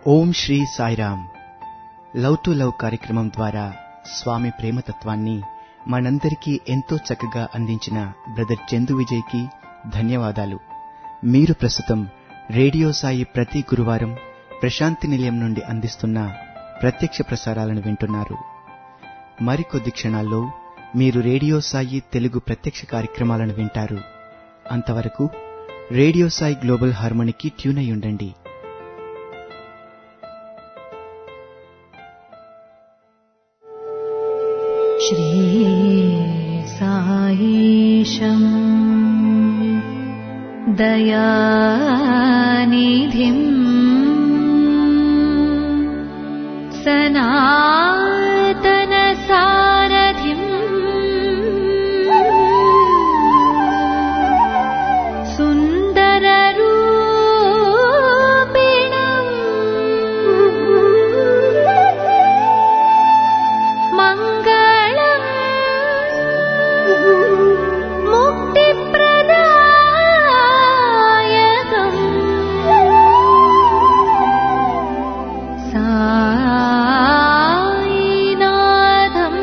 Om Sri Sairam love to love కార్యక్రమం ద్వారా స్వామి ప్రేమతత్వాన్ని మనందరికీ ఎంతో చక్కగా అందించిన బ్రదర్ చందు విజయ్కి ధన్యవాదాలు మీరు ప్రస్తుతం రేడియో సాయి ప్రతి గురువారం ప్రశాంతి నిలయం నుండి అందిస్తున్న ప్రత్యక్ష ప్రసారాలను వింటున్నారు మరికొద్ది క్షణాల్లో మీరు రేడియో సాయి తెలుగు ప్రత్యక్ష కార్యక్రమాలను వింటారు అంతవరకు రేడియో సాయి గ్లోబల్ హార్మోనికి ట్యూన్ అయి ఉండండి श्रीसायीशम् दयानिधिम् सनातनसारथिम् सुन्दररूपिणम् मङ्गलम् मुक्तिप्रदायकम् सायिनाथम्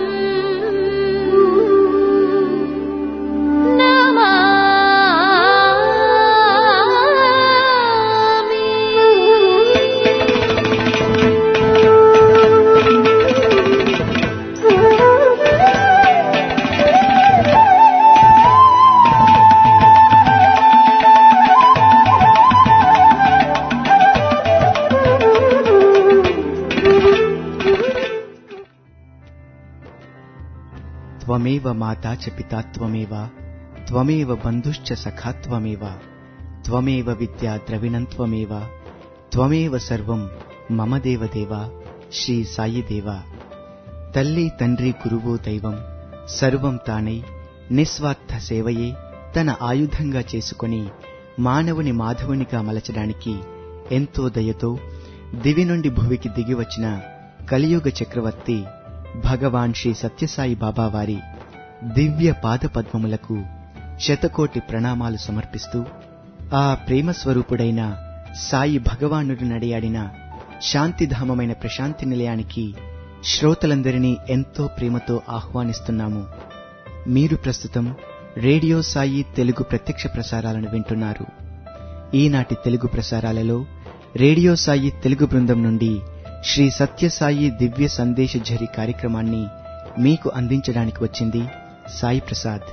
త్వమేవ మాతా చ పితా త్వమేవ త్వమేవ బంధుశ్చ సఖా త్వమేవ త్వమేవ విద్యా ద్రవిణం త్వమేవ త్వమేవ సర్వం మమ దేవదేవ శ్రీ సాయి దేవ తల్లి తండ్రి గురువు దైవం సర్వం తానై నిస్వార్థ సేవయే తన ఆయుధంగా చేసుకొని మానవుని మాధవునిగా మలచడానికి ఎంతో దయతో దివి నుండి భువికి దిగివచ్చిన కలియుగ చక్రవర్తి భగవాన్ శ్రీ సత్యసాయి బాబా వారి దివ్య పాదపద్మములకు శతకోటి ప్రణామాలు సమర్పిస్తూ ఆ ప్రేమ స్వరూపుడైన సాయి భగవానుడు నడియాడిన శాంతిధామమైన ప్రశాంతి నిలయానికి శ్రోతలందరినీ ఎంతో ప్రేమతో ఆహ్వానిస్తున్నాము మీరు ప్రస్తుతం రేడియో సాయి తెలుగు ప్రత్యక్ష ప్రసారాలను వింటున్నారు ఈనాటి తెలుగు ప్రసారాలలో రేడియో సాయి తెలుగు బృందం నుండి శ్రీ సత్యసాయి దివ్య సందేశ ఝరి కార్యక్రమాన్ని మీకు అందించడానికి వచ్చింది సాయి ప్రసాద్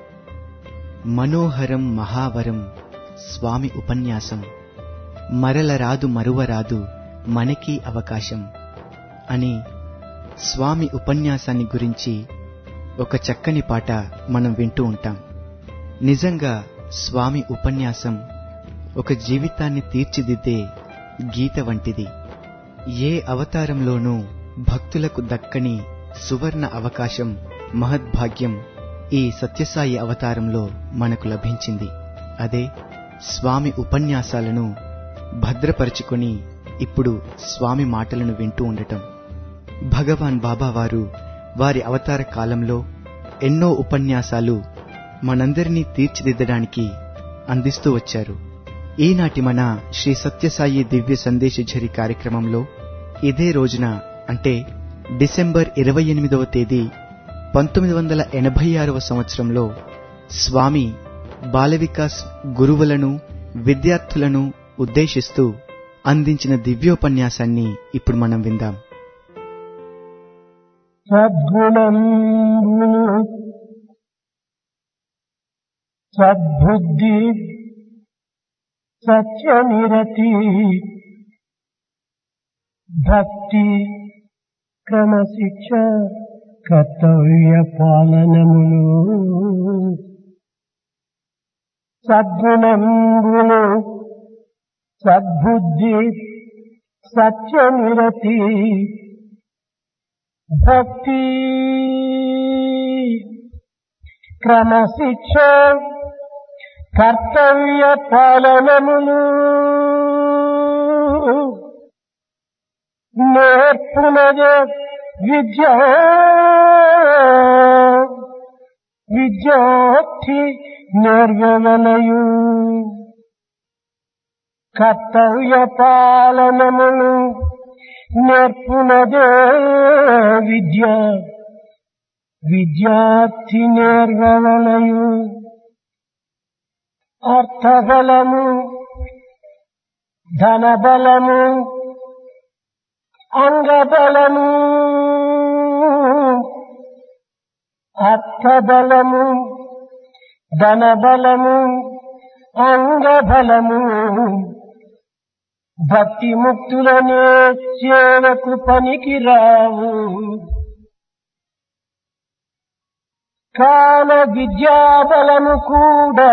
మనోహరం మహావరం స్వామి ఉపన్యాసం మరలరాదు మరువరాదు మనకి అవకాశం అని స్వామి ఉపన్యాసాన్ని గురించి ఒక చక్కని పాట మనం వింటూ ఉంటాం నిజంగా స్వామి ఉపన్యాసం ఒక జీవితాన్ని తీర్చిదిద్దే గీత వంటిది ఏ అవతారంలోనూ భక్తులకు దక్కని సువర్ణ అవకాశం మహద్భాగ్యం ఈ సత్యసాయి అవతారంలో మనకు లభించింది అదే స్వామి ఉపన్యాసాలను భద్రపరుచుకొని ఇప్పుడు స్వామి మాటలను వింటూ ఉండటం భగవాన్ బాబా వారు వారి అవతార కాలంలో ఎన్నో ఉపన్యాసాలు మనందరినీ తీర్చిదిద్దడానికి అందిస్తూ వచ్చారు ఈనాటి మన శ్రీ సత్యసాయి దివ్య సందేశ ఝరి కార్యక్రమంలో ఇదే రోజున అంటే డిసెంబర్ ఇరవై ఎనిమిదవ తేదీ పంతొమ్మిది వందల ఎనభై ఆరవ సంవత్సరంలో స్వామి బాలవికాస్ గురువులను విద్యార్థులను ఉద్దేశిస్తూ అందించిన దివ్యోపన్యాసాన్ని ఇప్పుడు మనం విందాం సద్గుణంబులు సద్బుద్ధి సత్యనిరతి భక్తి క్రమశిక్ష కర్తవ్య పాలనములు సద్గుణంబులు సద్బుద్ధి సత్యనిరతి భక్తి క్రమశిక్ష కర్తవ్య పాలనములు నేర్పునదే విద్య విద్యార్థి నేర్వలయు కర్తవ్య పాలనమును నేర్పునదే విద్య విద్యార్థి నేర్వలయు అర్థబలము ధనబలము అంగబలము అర్థబలము ధనబలము అంగబలము భక్తి ముక్తులనే సేవకు పనికి రావు కాల విద్యాబలము కూడా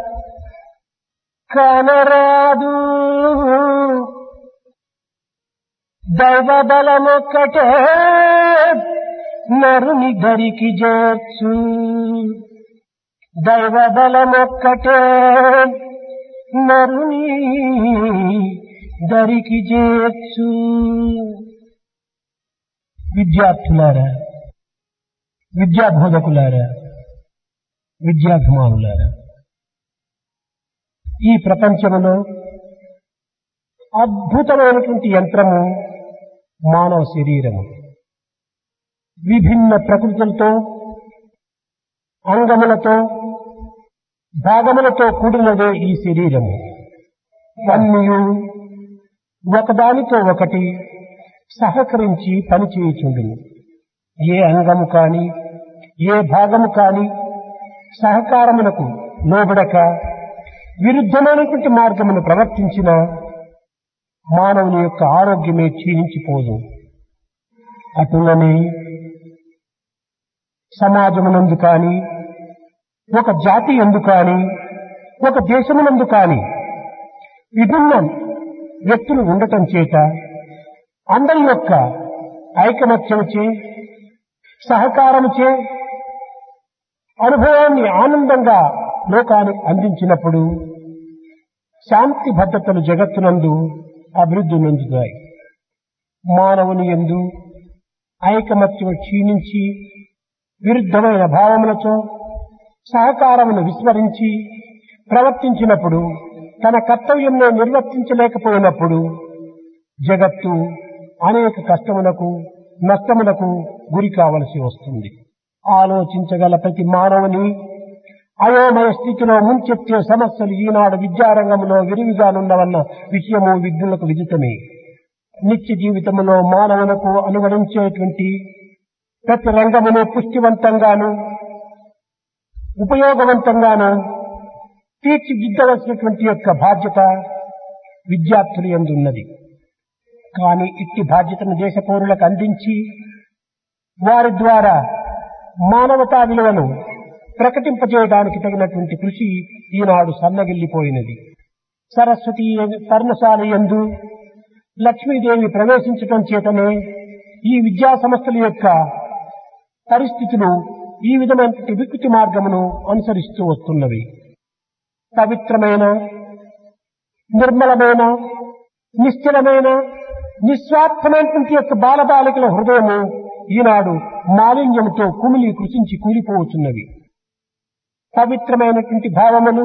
కనరాదు దైవ బలమొక్కటే నరుని దరికి చేర్చు దైవ బలమొక్కటే నరుని దరికి చేర్చు విద్యార్థులారా విద్యాబోధకులారా విద్యాభిమానులారా ఈ ప్రపంచంలో అద్భుతమైనటువంటి యంత్రము మానవ శరీరము విభిన్న ప్రకృతులతో అంగములతో భాగములతో కూడినదే ఈ శరీరము అన్నీ ఒకదానితో ఒకటి సహకరించి పనిచేయుచుండును ఏ అంగము కాని ఏ భాగము కాని సహకారమునకు లోబడక విరుద్ధమైనటువంటి మార్గమును ప్రవర్తించిన మానవుని యొక్క ఆరోగ్యమే క్షీణించిపోదు అటులనే సమాజమునందు కాని ఒక జాతి ఎందు కాని ఒక దేశమునందు కాని విభిన్న వ్యక్తులు ఉండటం చేత అందరి యొక్క ఐకమత్యముచే సహకారముచే అనుభవాన్ని ఆనందంగా లోకానికి అందించినప్పుడు శాంతి భద్రతలు జగత్తునందు అభివృద్ధి నొందుతాయి మానవుని ఎందు ఐకమత్యం క్షీణించి విరుద్ధమైన భావములతో సహకారమును విస్మరించి ప్రవర్తించినప్పుడు తన కర్తవ్యంలో నిర్వర్తించలేకపోయినప్పుడు జగత్తు అనేక కష్టములకు నష్టములకు గురి కావలసి వస్తుంది ఆలోచించగల ప్రతి మానవుని అయోమయ స్థితిలో ముంచెత్తే సమస్యలు ఈనాడు విద్యారంగంలో విరివిగానున్నవన్న విషయము విద్యులకు విదితమే నిత్య జీవితంలో మానవులకు అనువరించేటువంటి ప్రతి రంగమును పుష్టివంతంగాను ఉపయోగవంతంగాను తీర్చిదిద్దవలసినటువంటి యొక్క బాధ్యత విద్యార్థులు ఎందు ఉన్నది కానీ ఇట్టి బాధ్యతను దేశ పౌరులకు అందించి వారి ద్వారా మానవతా విలువను ప్రకటింపజేయడానికి తగినటువంటి కృషి ఈనాడు సన్నగిల్లిపోయినది సరస్వతి పర్ణశాల ఎందు లక్ష్మీదేవి ప్రవేశించటం చేతనే ఈ విద్యా సంస్థల యొక్క పరిస్థితులు ఈ విధమైనటువంటి వికృతి మార్గమును అనుసరిస్తూ వస్తున్నవి పవిత్రమైన నిర్మలమైన నిశ్చలమైన నిస్వార్థమైనటువంటి యొక్క బాలబాలికల హృదయము ఈనాడు మాలిన్యముతో కుమిలి కృషించి కూలిపోవచ్చున్నవి పవిత్రమైనటువంటి భావములు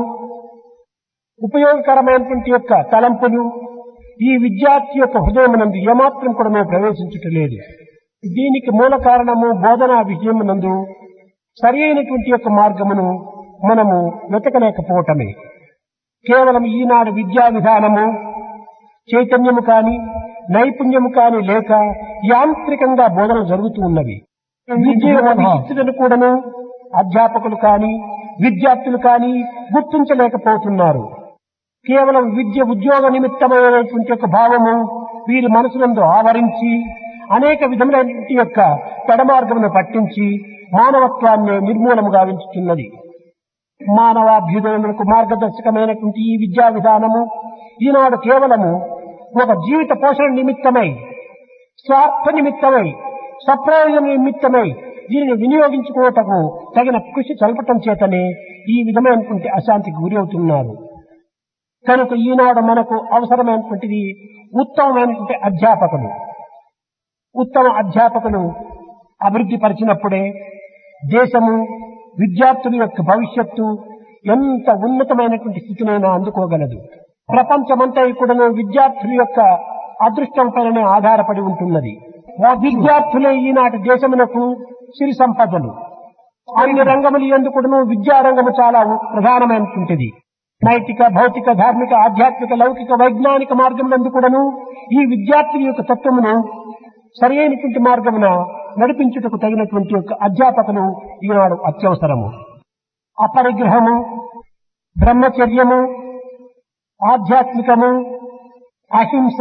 ఉపయోగకరమైనటువంటి యొక్క తలంపులు ఈ విద్యార్థి యొక్క హృదయమునందు ఏమాత్రం కూడా ప్రవేశించటలేదు దీనికి మూల కారణము బోధనా విషయమునందు సరి అయినటువంటి యొక్క మార్గమును మనము వెతకలేకపోవటమే కేవలం ఈనాడు విద్యా విధానము చైతన్యము కాని నైపుణ్యము కాని లేక యాంత్రికంగా బోధన జరుగుతూ ఉన్నవి విద్య యొక్క విశిష్టతను కూడాను అధ్యాపకులు కాని విద్యార్థులు కాని గుర్తించలేకపోతున్నారు కేవలం విద్య ఉద్యోగ నిమిత్తమైనటువంటి యొక్క భావము వీరి మనసునందు ఆవరించి అనేక విధములైనటువంటి యొక్క పెడమార్గమును పట్టించి మానవత్వాన్ని నిర్మూలము గావించుతున్నది మానవాభ్యుదయములకు మార్గదర్శకమైనటువంటి ఈ విద్యా విధానము ఈనాడు కేవలము ఒక జీవిత పోషణ నిమిత్తమై స్వార్థ నిమిత్తమై సప్రయోజన నిమిత్తమై దీనిని వినియోగించుకోవటకు తగిన కృషి చల్పటం చేతనే ఈ విధమైనటువంటి అశాంతికి గురి అవుతున్నారు కనుక ఈనాడు మనకు అవసరమైనటువంటిది ఉత్తమమైనటువంటి అధ్యాపకులు ఉత్తమ అధ్యాపకులు అభివృద్ధి పరిచినప్పుడే దేశము విద్యార్థుల యొక్క భవిష్యత్తు ఎంత ఉన్నతమైనటువంటి స్థితినైనా అందుకోగలదు ప్రపంచమంతా కూడాను విద్యార్థుల యొక్క అదృష్టం పైననే ఆధారపడి ఉంటున్నది విద్యార్థులే ఈనాటి దేశమునకు సిరి సంపదలు అన్ని రంగములు ఎందుకును విద్యారంగము చాలా ప్రధానమైనటువంటిది నైతిక భౌతిక ధార్మిక ఆధ్యాత్మిక లౌకిక వైజ్ఞానిక మార్గములందు కూడాను ఈ విద్యార్థుల యొక్క తత్వమును సరైనటువంటి మార్గమున నడిపించుటకు తగినటువంటి యొక్క అధ్యాపకులు ఈనాడు అత్యవసరము అపరిగ్రహము బ్రహ్మచర్యము ఆధ్యాత్మికము అహింస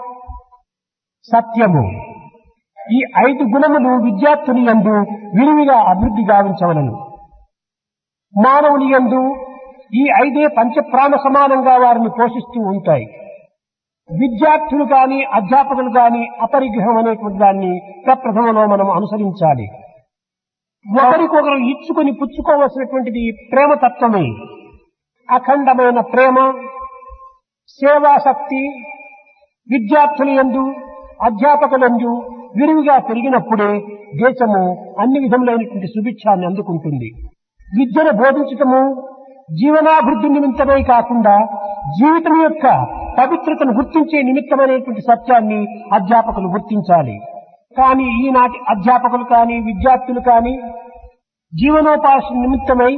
సత్యము ఈ ఐదు గుణములు విద్యార్థుని యందు విరివిగా అభివృద్ధి గావించవలను మానవుని యందు ఈ ఐదే పంచప్రాణ సమానంగా వారిని పోషిస్తూ ఉంటాయి విద్యార్థులు గాని అధ్యాపకులు గాని అపరిగ్రహం అనేటువంటి దాన్ని ప్రప్రథమలో మనం అనుసరించాలి ఒకరికొకరు ఇచ్చుకొని పుచ్చుకోవలసినటువంటిది ప్రేమ తత్వమే అఖండమైన ప్రేమ సేవాశక్తి విద్యార్థుల యందు అధ్యాపకులందు విరివిగా పెరిగినప్పుడే దేశము అన్ని విధములైనటువంటి సుభిక్షాన్ని అందుకుంటుంది విద్యను బోధించటము జీవనాభివృద్ధి నిమిత్తమే కాకుండా జీవితం యొక్క పవిత్రతను గుర్తించే నిమిత్తమైనటువంటి సత్యాన్ని అధ్యాపకులు గుర్తించాలి కానీ ఈనాటి అధ్యాపకులు కానీ విద్యార్థులు కానీ జీవనోపాధి నిమిత్తమై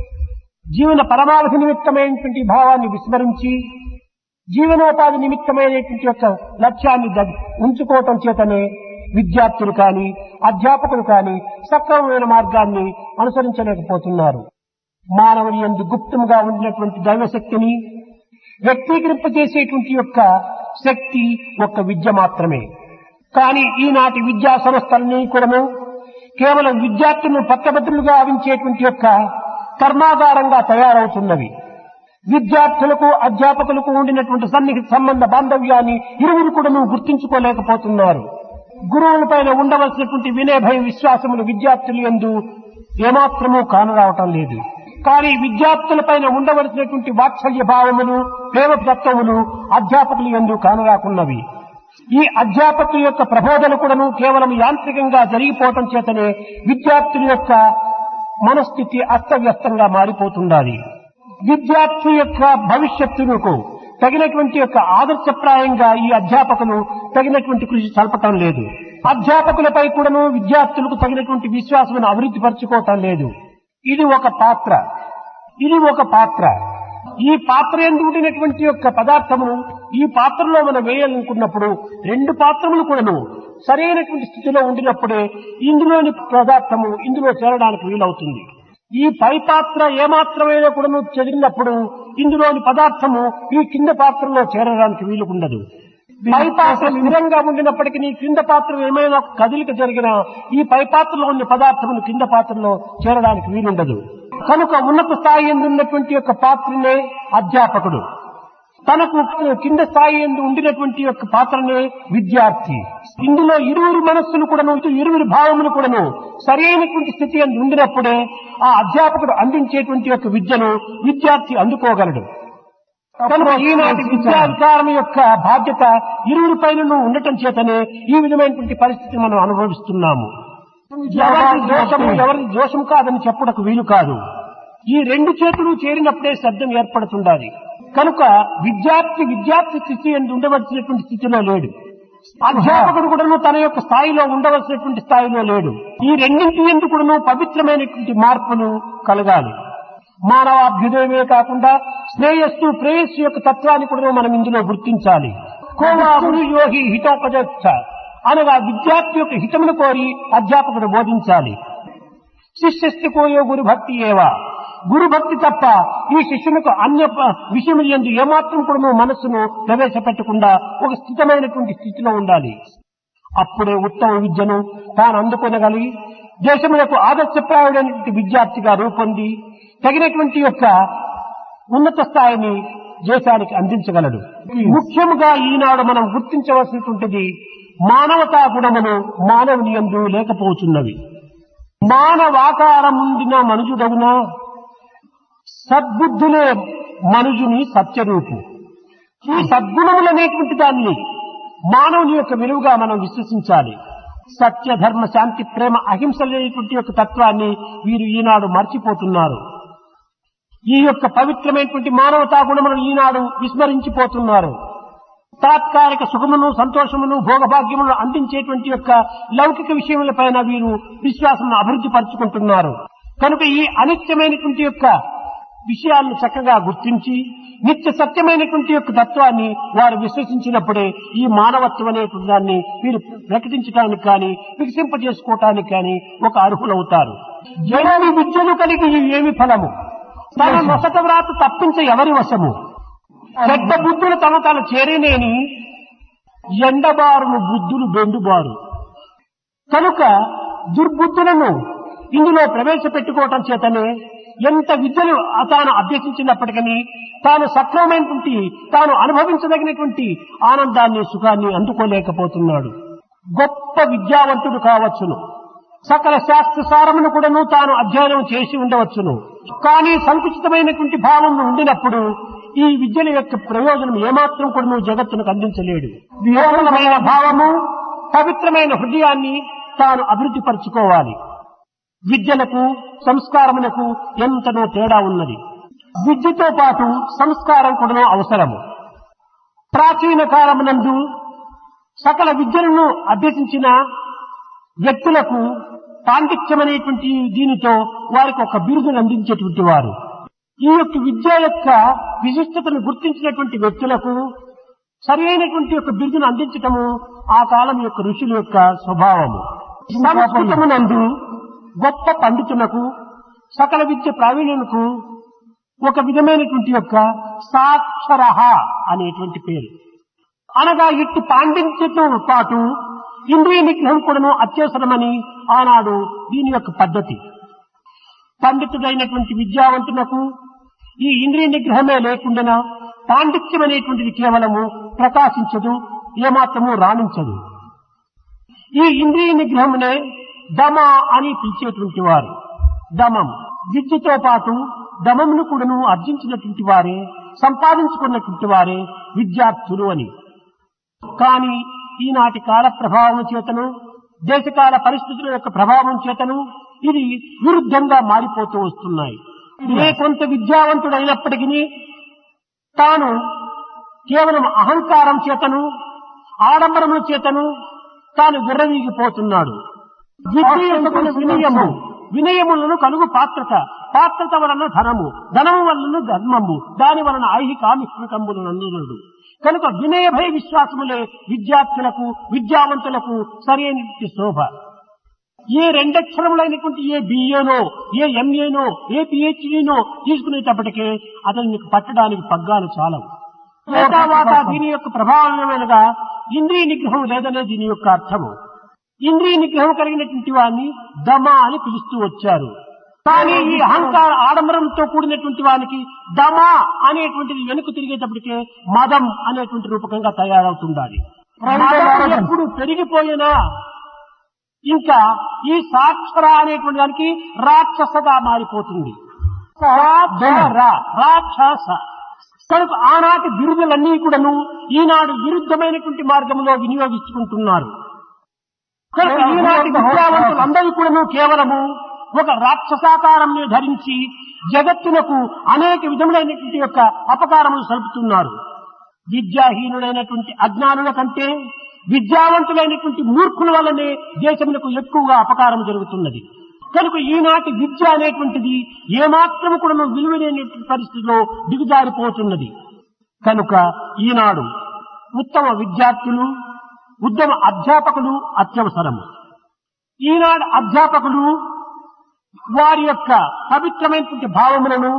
జీవన పరమావధి నిమిత్తమైనటువంటి భావాన్ని విస్మరించి జీవనోపాధి నిమిత్తమైనటువంటి యొక్క లక్ష్యాన్ని దగ్- ఉంచుకోవటం చేతనే విద్యార్థులు కానీ అధ్యాపకులు కానీ సక్రమమైన మార్గాన్ని అనుసరించలేకపోతున్నారు మానవుని ఎందు గుప్తంగా ఉండినటువంటి దైవశక్తిని వ్యక్తీకరింపజేసేటువంటి యొక్క శక్తి ఒక్క విద్య మాత్రమే కానీ ఈనాటి విద్యా సంస్థలన్నీ కూడాను కేవలం విద్యార్థులను పట్టభద్రులుగా ఆవించేటువంటి యొక్క కర్మాగారంగా తయారవుతున్నవి విద్యార్థులకు అధ్యాపకులకు ఉండినటువంటి సన్నిహిత సంబంధ బాంధవ్యాన్ని ఇరువురు కూడాను గుర్తించుకోలేకపోతున్నారు గురువుల పైన ఉండవలసినటువంటి వినయ భయ విశ్వాసములు విద్యార్థులు ఎందు ఏమాత్రమూ కానరావటం లేదు కానీ విద్యార్థుల పైన ఉండవలసినటువంటి వాత్సల్య భావములు ప్రేమ తత్వములు అధ్యాపకులు ఎందు కానరాకున్నవి ఈ అధ్యాపకుల యొక్క ప్రబోధన కూడాను కేవలం యాంత్రికంగా జరిగిపోవటం చేతనే విద్యార్థుల యొక్క మనస్థితి అస్తవ్యస్తంగా మారిపోతుండాలి విద్యార్థి యొక్క భవిష్యత్తునకు తగినటువంటి యొక్క ఆదర్శప్రాయంగా ఈ అధ్యాపకులు తగినటువంటి కృషి సల్పటం లేదు అధ్యాపకులపై కూడాను విద్యార్థులకు తగినటువంటి విశ్వాసమును అభివృద్ధి పరచుకోవటం లేదు ఇది ఒక పాత్ర ఇది ఒక పాత్ర ఈ పాత్ర ఎందు ఉండినటువంటి యొక్క పదార్థమును ఈ పాత్రలో మనం వేయాలనుకున్నప్పుడు రెండు పాత్రములు కూడాను సరైనటువంటి స్థితిలో ఉండినప్పుడే ఇందులోని పదార్థము ఇందులో చేరడానికి వీలవుతుంది ఈ పై పాత్ర ఏమాత్రమైనా కూడాను చెదిరినప్పుడు ఇందులోని పదార్థము ఈ కింద పాత్రలో చేరడానికి వీలుకుండదు పై పాత్ర స్థిరంగా ఉండినప్పటికీ కింద పాత్ర ఏమైనా కదిలిక జరిగినా ఈ పై పాత్రలో ఉన్న పదార్థములు కింద పాత్రలో చేరడానికి వీలుండదు కనుక ఉన్నత స్థాయి ఎందు ఉన్నటువంటి యొక్క పాత్రనే అధ్యాపకుడు తనకు కింద స్థాయి ఎందు ఉండినటువంటి యొక్క పాత్రనే విద్యార్థి ఇందులో ఇరువురు మనస్సులు కూడాను ఇటు ఇరువురు భావములు కూడాను సరైనటువంటి స్థితి ఎందు ఉండినప్పుడే ఆ అధ్యాపకుడు అందించేటువంటి యొక్క విద్యను విద్యార్థి అందుకోగలడు కనుక ఈనాటి విద్యాధికారం యొక్క బాధ్యత ఇరువురి పైన ఉండటం చేతనే ఈ విధమైనటువంటి పరిస్థితిని మనం అనుభవిస్తున్నాము ఎవరి దోషము ఎవరి దోషం కాదని చెప్పుటకు వీలు కాదు ఈ రెండు చేతులు చేరినప్పుడే శబ్దం ఏర్పడుతుండాలి కనుక విద్యార్థి విద్యార్థి స్థితి ఎందు ఉండవలసినటువంటి స్థితిలో లేడు అధ్యాపకుడు కూడాను తన యొక్క స్థాయిలో ఉండవలసినటువంటి స్థాయిలో లేడు ఈ రెండింటి ఎందు కూడాను పవిత్రమైనటువంటి మార్పులు కలగాలి మానవాభ్యుదయమే కాకుండా శ్రేయస్సు ప్రేయస్సు యొక్క తత్వాన్ని కూడా మనం ఇందులో గుర్తించాలి కోమాగురు యోగి హితోపదేశ అనగా విద్యార్థి యొక్క హితమును కోరి అధ్యాపకుడు బోధించాలి శిష్యస్తి కోయో గురు భక్తి ఏవా గురు భక్తి తప్ప ఈ శిష్యునికి అన్య ప- విషయములు ఎందు ఏమాత్రం కూడా మనస్సును ప్రవేశపెట్టకుండా ఒక స్థితమైనటువంటి స్థితిలో ఉండాలి అప్పుడే ఉత్తమ విద్యను తాను అందుకొనగలిగి దేశములకు ఆదర్శప్రాయుడైనటువంటి విద్యార్థిగా రూపొంది తగినటువంటి యొక్క ఉన్నత స్థాయిని దేశానికి అందించగలడు ముఖ్యముగా ఈనాడు మనం గుర్తించవలసినటువంటిది మానవతా గుణమును మానవుని యందు లేకపోతున్నవి మానవాకారముండిన మనుజుడవునా సద్బుద్ధులే మనుజుని సత్యరూపు ఈ సద్గుణములనేటువంటి దాన్ని మానవుని యొక్క విలువగా మనం విశ్వసించాలి సత్య ధర్మ శాంతి ప్రేమ అహింస లేనటువంటి యొక్క తత్వాన్ని వీరు ఈనాడు మర్చిపోతున్నారు ఈ యొక్క పవిత్రమైనటువంటి మానవతా గుణములను ఈనాడు విస్మరించిపోతున్నారు తాత్కాలిక సుఖమును సంతోషమును భోగభాగ్యమును అందించేటువంటి యొక్క లౌకిక విషయములపైన వీరు విశ్వాసమును అభివృద్ధి పరుచుకుంటున్నారు కనుక ఈ అనిత్యమైనటువంటి యొక్క విషయాలను చక్కగా గుర్తించి నిత్య సత్యమైనటువంటి యొక్క తత్వాన్ని వారు విశ్వసించినప్పుడే ఈ మానవత్వం అనేటువంటి దాన్ని వీరు ప్రకటించడానికి కానీ వికసింపజేసుకోవటానికి కానీ ఒక అర్హులవుతారు ఎన్ని విద్యలు కలిగి ఏమి ఫలము తన నొసట వ్రాత తప్పించ ఎవరి వశము చెడ్డ బుద్ధులు తమ తన చేరినేని ఎండబారును బుద్ధులు బెండుబారు కనుక దుర్బుద్ధులను ఇందులో ప్రవేశపెట్టుకోవటం చేతనే ఎంత విద్యలు తాను అభ్యసించినప్పటికీ తాను సక్రమైనటువంటి తాను అనుభవించదగినటువంటి ఆనందాన్ని సుఖాన్ని అందుకోలేకపోతున్నాడు గొప్ప విద్యావంతుడు కావచ్చును సకల శాస్త్ర సారమును కూడాను తాను అధ్యయనం చేసి ఉండవచ్చును కానీ సంకుచితమైనటువంటి భావం ఉండినప్పుడు ఈ విద్యల యొక్క ప్రయోజనం ఏమాత్రం కూడా నువ్వు జగత్తునకు అందించలేడు వివేకమైన భావము పవిత్రమైన హృదయాన్ని తాను అభివృద్ధి పరుచుకోవాలి విద్యలకు సంస్కారమునకు ఎంతనో తేడా ఉన్నది విద్యతో పాటు సంస్కారం కూడా అవసరము ప్రాచీన కాలమునందు సకల విద్యలను అభ్యసించిన వ్యక్తులకు పాండిత్యమనేటువంటి దీనితో వారికి ఒక బిరుదును అందించేటువంటి వారు ఈ యొక్క విద్య యొక్క విశిష్టతను గుర్తించినటువంటి వ్యక్తులకు సరి అయినటువంటి యొక్క బిరుదును అందించటము ఆ కాలం యొక్క ఋషుల యొక్క స్వభావము సంస్కృతమునందు గొప్ప పండితులకు సకల విద్య ప్రావీణ్యులకు ఒక విధమైనటువంటి యొక్క సాక్షర అనేటువంటి పేరు అనగా ఇట్టి పాండిత్యంతో పాటు ఇంద్రియ నిగ్రహం కూడాను అత్యవసరమని ఆనాడు దీని యొక్క పద్ధతి పండితుడైనటువంటి విద్యావంతునకు ఈ ఇంద్రియ నిగ్రహమే లేకుండా పాండిత్యం అనేటువంటిది కేవలము ప్రకాశించదు ఏమాత్రము రాణించదు ఈ ఇంద్రియ నిగ్రహమునే దమ అని పిలిచేటువంటి వారు దమం విద్యతో పాటు దమమును కూడాను అర్జించినటువంటి వారే సంపాదించుకున్నటువంటి వారే విద్యార్థులు అని కానీ ఈనాటి కాల ప్రభావం చేతను దేశకాల పరిస్థితుల యొక్క ప్రభావం చేతను ఇది విరుద్ధంగా మారిపోతూ వస్తున్నాయి ఏ కొంత విద్యావంతుడైనప్పటికీ తాను కేవలం అహంకారం చేతను ఆడంబరముల చేతను తాను విర్రవీగిపోతున్నాడు విద్య యొక్క వినయము వినయములను కలుగు పాత్రత పాత్రత వలన ధనము ధనము వలన ధర్మము దాని వలన ఐహికామిష్కంబులు కనుక వినయ భయ విశ్వాసములే విద్యార్థులకు విద్యావంతులకు సరైన శోభ ఏ రెండక్షరములైనటువంటి ఏ బిఏనో ఏ ఎంఏనో ఏ పిహెచ్డీనో తీసుకునేటప్పటికే అతన్ని పట్టడానికి పగ్గాలు చాలవు తర్వాత దీని యొక్క ప్రభావం ఏమనగా ఇంద్రియ నిగ్రహం లేదనే దీని యొక్క అర్థము ఇంద్రియ నిగ్రహం కలిగినటువంటి వాడిని దమ అని పిలుస్తూ వచ్చారు కానీ ఈ అహంకార ఆడంబరంతో కూడినటువంటి వానికి దమ అనేటువంటిది వెనుక తిరిగేటప్పటికే మదం అనేటువంటి రూపకంగా తయారవుతుండాలి మదం ఎప్పుడు పెరిగిపోయినా ఇంకా ఈ సాక్షర అనేటువంటి దానికి రాక్షసగా మారిపోతుంది సాక్షర, రాక్షస కనుక ఆనాటి బిరుదులన్నీ కూడాను ఈనాడు విరుద్ధమైనటువంటి మార్గంలో వినియోగించుకుంటున్నారు కనుక ఈనాటి విద్యావంతులందరూ కూడాను కేవలము ఒక రాక్షసాకారంని ధరించి జగత్తునకు అనేక విధములైనటువంటి యొక్క అపకారములు సలుపుతున్నారు విద్యాహీనులైనటువంటి అజ్ఞానుల కంటే విద్యావంతులైనటువంటి మూర్ఖుల వల్లనే దేశములకు ఎక్కువగా అపకారం జరుగుతున్నది కనుక ఈనాటి విద్య అనేటువంటిది ఏమాత్రము కూడా విలువైనటువంటి పరిస్థితిలో దిగుజారిపోతున్నది కనుక ఈనాడు ఉత్తమ విద్యార్థులు ఉత్తమ అధ్యాపకులు అత్యవసరము ఈనాడు అధ్యాపకులు వారి యొక్క పవిత్రమైనటువంటి భావములను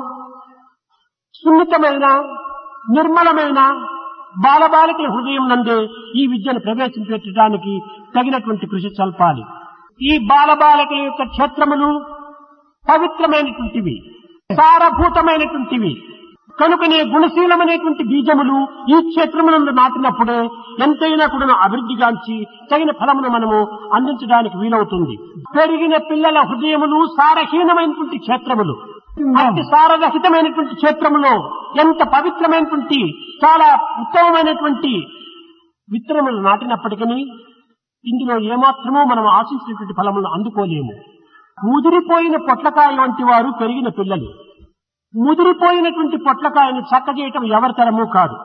సున్నితమైన నిర్మలమైన బాలబాలికల హృదయం నందే ఈ విద్యను ప్రవేశించడానికి తగినటువంటి కృషి చల్పాలి ఈ బాలబాలికల యొక్క క్షేత్రములు పవిత్రమైనటువంటివి సారభూతమైనటువంటివి కనుకనే గుణశీలమైనటువంటి బీజములు ఈ క్షేత్రమునందు నాటినప్పుడే ఎంతైనా కూడా అభివృద్ధిగాంచి తగిన ఫలమును మనము అందించడానికి వీలవుతుంది పెరిగిన పిల్లల హృదయములు సారహీనమైనటువంటి క్షేత్రములు అతి సారరహితమైనటువంటి క్షేత్రములో ఎంత పవిత్రమైనటువంటి చాలా ఉత్తమమైనటువంటి విత్తనములు నాటినప్పటికీ ఇందులో ఏమాత్రమూ మనం ఆశించినటువంటి ఫలములను అందుకోలేము ముదిరిపోయిన పొట్లకాయ వంటి వారు పెరిగిన పిల్లలు ముదిరిపోయినటువంటి పొట్లకాయని చక్క చేయటం ఎవరి తరము కాదు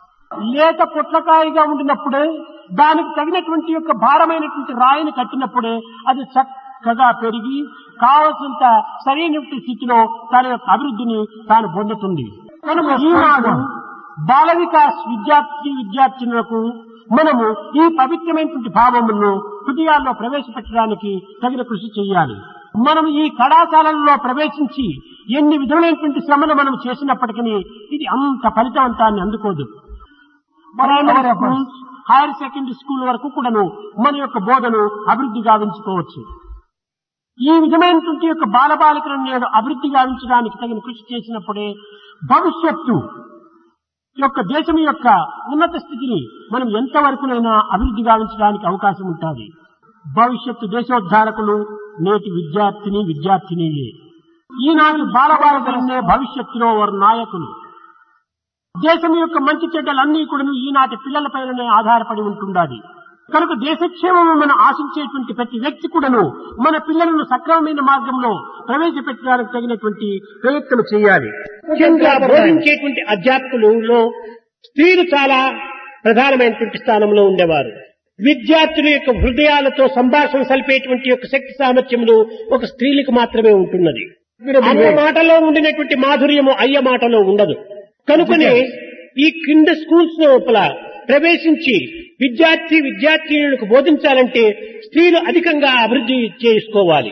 లేత పొట్లకాయగా ఉండినప్పుడే దానికి తగినటువంటి యొక్క భారమైనటువంటి రాయిని కట్టినప్పుడే అది చక్కగా పెరిగి కావలసినంత సరైనటువంటి స్థితిలో తన యొక్క అభివృద్ధిని తాను పొందుతుంది కనుక ఈనాడు బాల వికాస్ విద్యార్థి విద్యార్థినులకు మనము ఈ పవిత్రమైనటువంటి భావములను హృదయాల్లో ప్రవేశపెట్టడానికి తగిన కృషి చేయాలి మనం ఈ కళాశాలల్లో ప్రవేశించి ఎన్ని విధములైనటువంటి శ్రమను మనం చేసినప్పటికీ ఇది అంత ఫలితవంతాన్ని అందుకోదు primary school higher secondary school వరకు కూడాను మన యొక్క బోధను అభివృద్ధి గావించుకోవచ్చు ఈ విధమైనటువంటి యొక్క బాలబాలికలను నేడు అభివృద్ధి గావించడానికి తగిన కృషి చేసినప్పుడే భవిష్యత్తు యొక్క దేశం యొక్క ఉన్నత స్థితిని మనం ఎంతవరకునైనా అభివృద్ధి గావించడానికి అవకాశం ఉంటుంది భవిష్యత్తు దేశోద్ధారకులు నేటి విద్యార్థిని విద్యార్థినియే ఈనాటి బాలబాలికలనే భవిష్యత్తులో వారు నాయకులు దేశం యొక్క మంచి చెడ్డలన్నీ కూడా ఈనాటి పిల్లలపైననే ఆధారపడి ఉంటుండాలి కనుక దేశక్షేమము మనం ఆశించేటువంటి ప్రతి వ్యక్తి కూడాను మన పిల్లలను సక్రమమైన మార్గంలో ప్రవేశపెట్టడానికి తగినటువంటి ప్రయత్నం చేయాలి ముఖ్యంగా బోధించేటువంటి అధ్యాపకులలో స్త్రీలు చాలా ప్రధానమైనటువంటి స్థానంలో ఉండేవారు విద్యార్థుల యొక్క హృదయాలతో సంభాషణ సలిపేటువంటి యొక్క శక్తి సామర్థ్యములు ఒక స్త్రీలకు మాత్రమే ఉంటున్నది అమ్మ మాటలో ఉండినటువంటి మాధుర్యము అయ్య మాటలో ఉండదు కనుకనే ఈ కింద స్కూల్స్ లోపల ప్రవేశించి విద్యార్థి విద్యార్థినులకు బోధించాలంటే స్త్రీలు అధికంగా అభివృద్ధి చేసుకోవాలి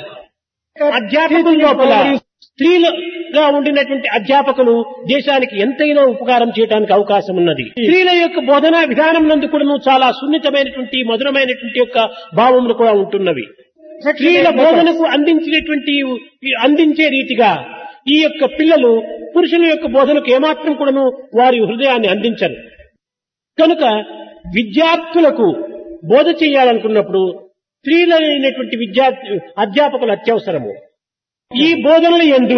అధ్యాపకుల లోపల స్త్రీలుగా ఉండినటువంటి అధ్యాపకులు దేశానికి ఎంతైనా ఉపకారం చేయడానికి అవకాశం ఉన్నది స్త్రీల యొక్క బోధనా విధానం నందు కూడా చాలా సున్నితమైనటువంటి మధురమైనటువంటి యొక్క భావములు కూడా ఉంటున్నవి స్త్రీల బోధనకు అందించినటువంటి అందించే రీతిగా ఈ యొక్క పిల్లలు పురుషుల యొక్క బోధనకు ఏమాత్రం కూడాను వారి హృదయాన్ని అందించరు కనుక విద్యార్థులకు బోధ చేయాలనుకున్నప్పుడు స్త్రీలైనటువంటి విద్యార్థి అధ్యాపకులు అత్యవసరము ఈ బోధనల ఎందు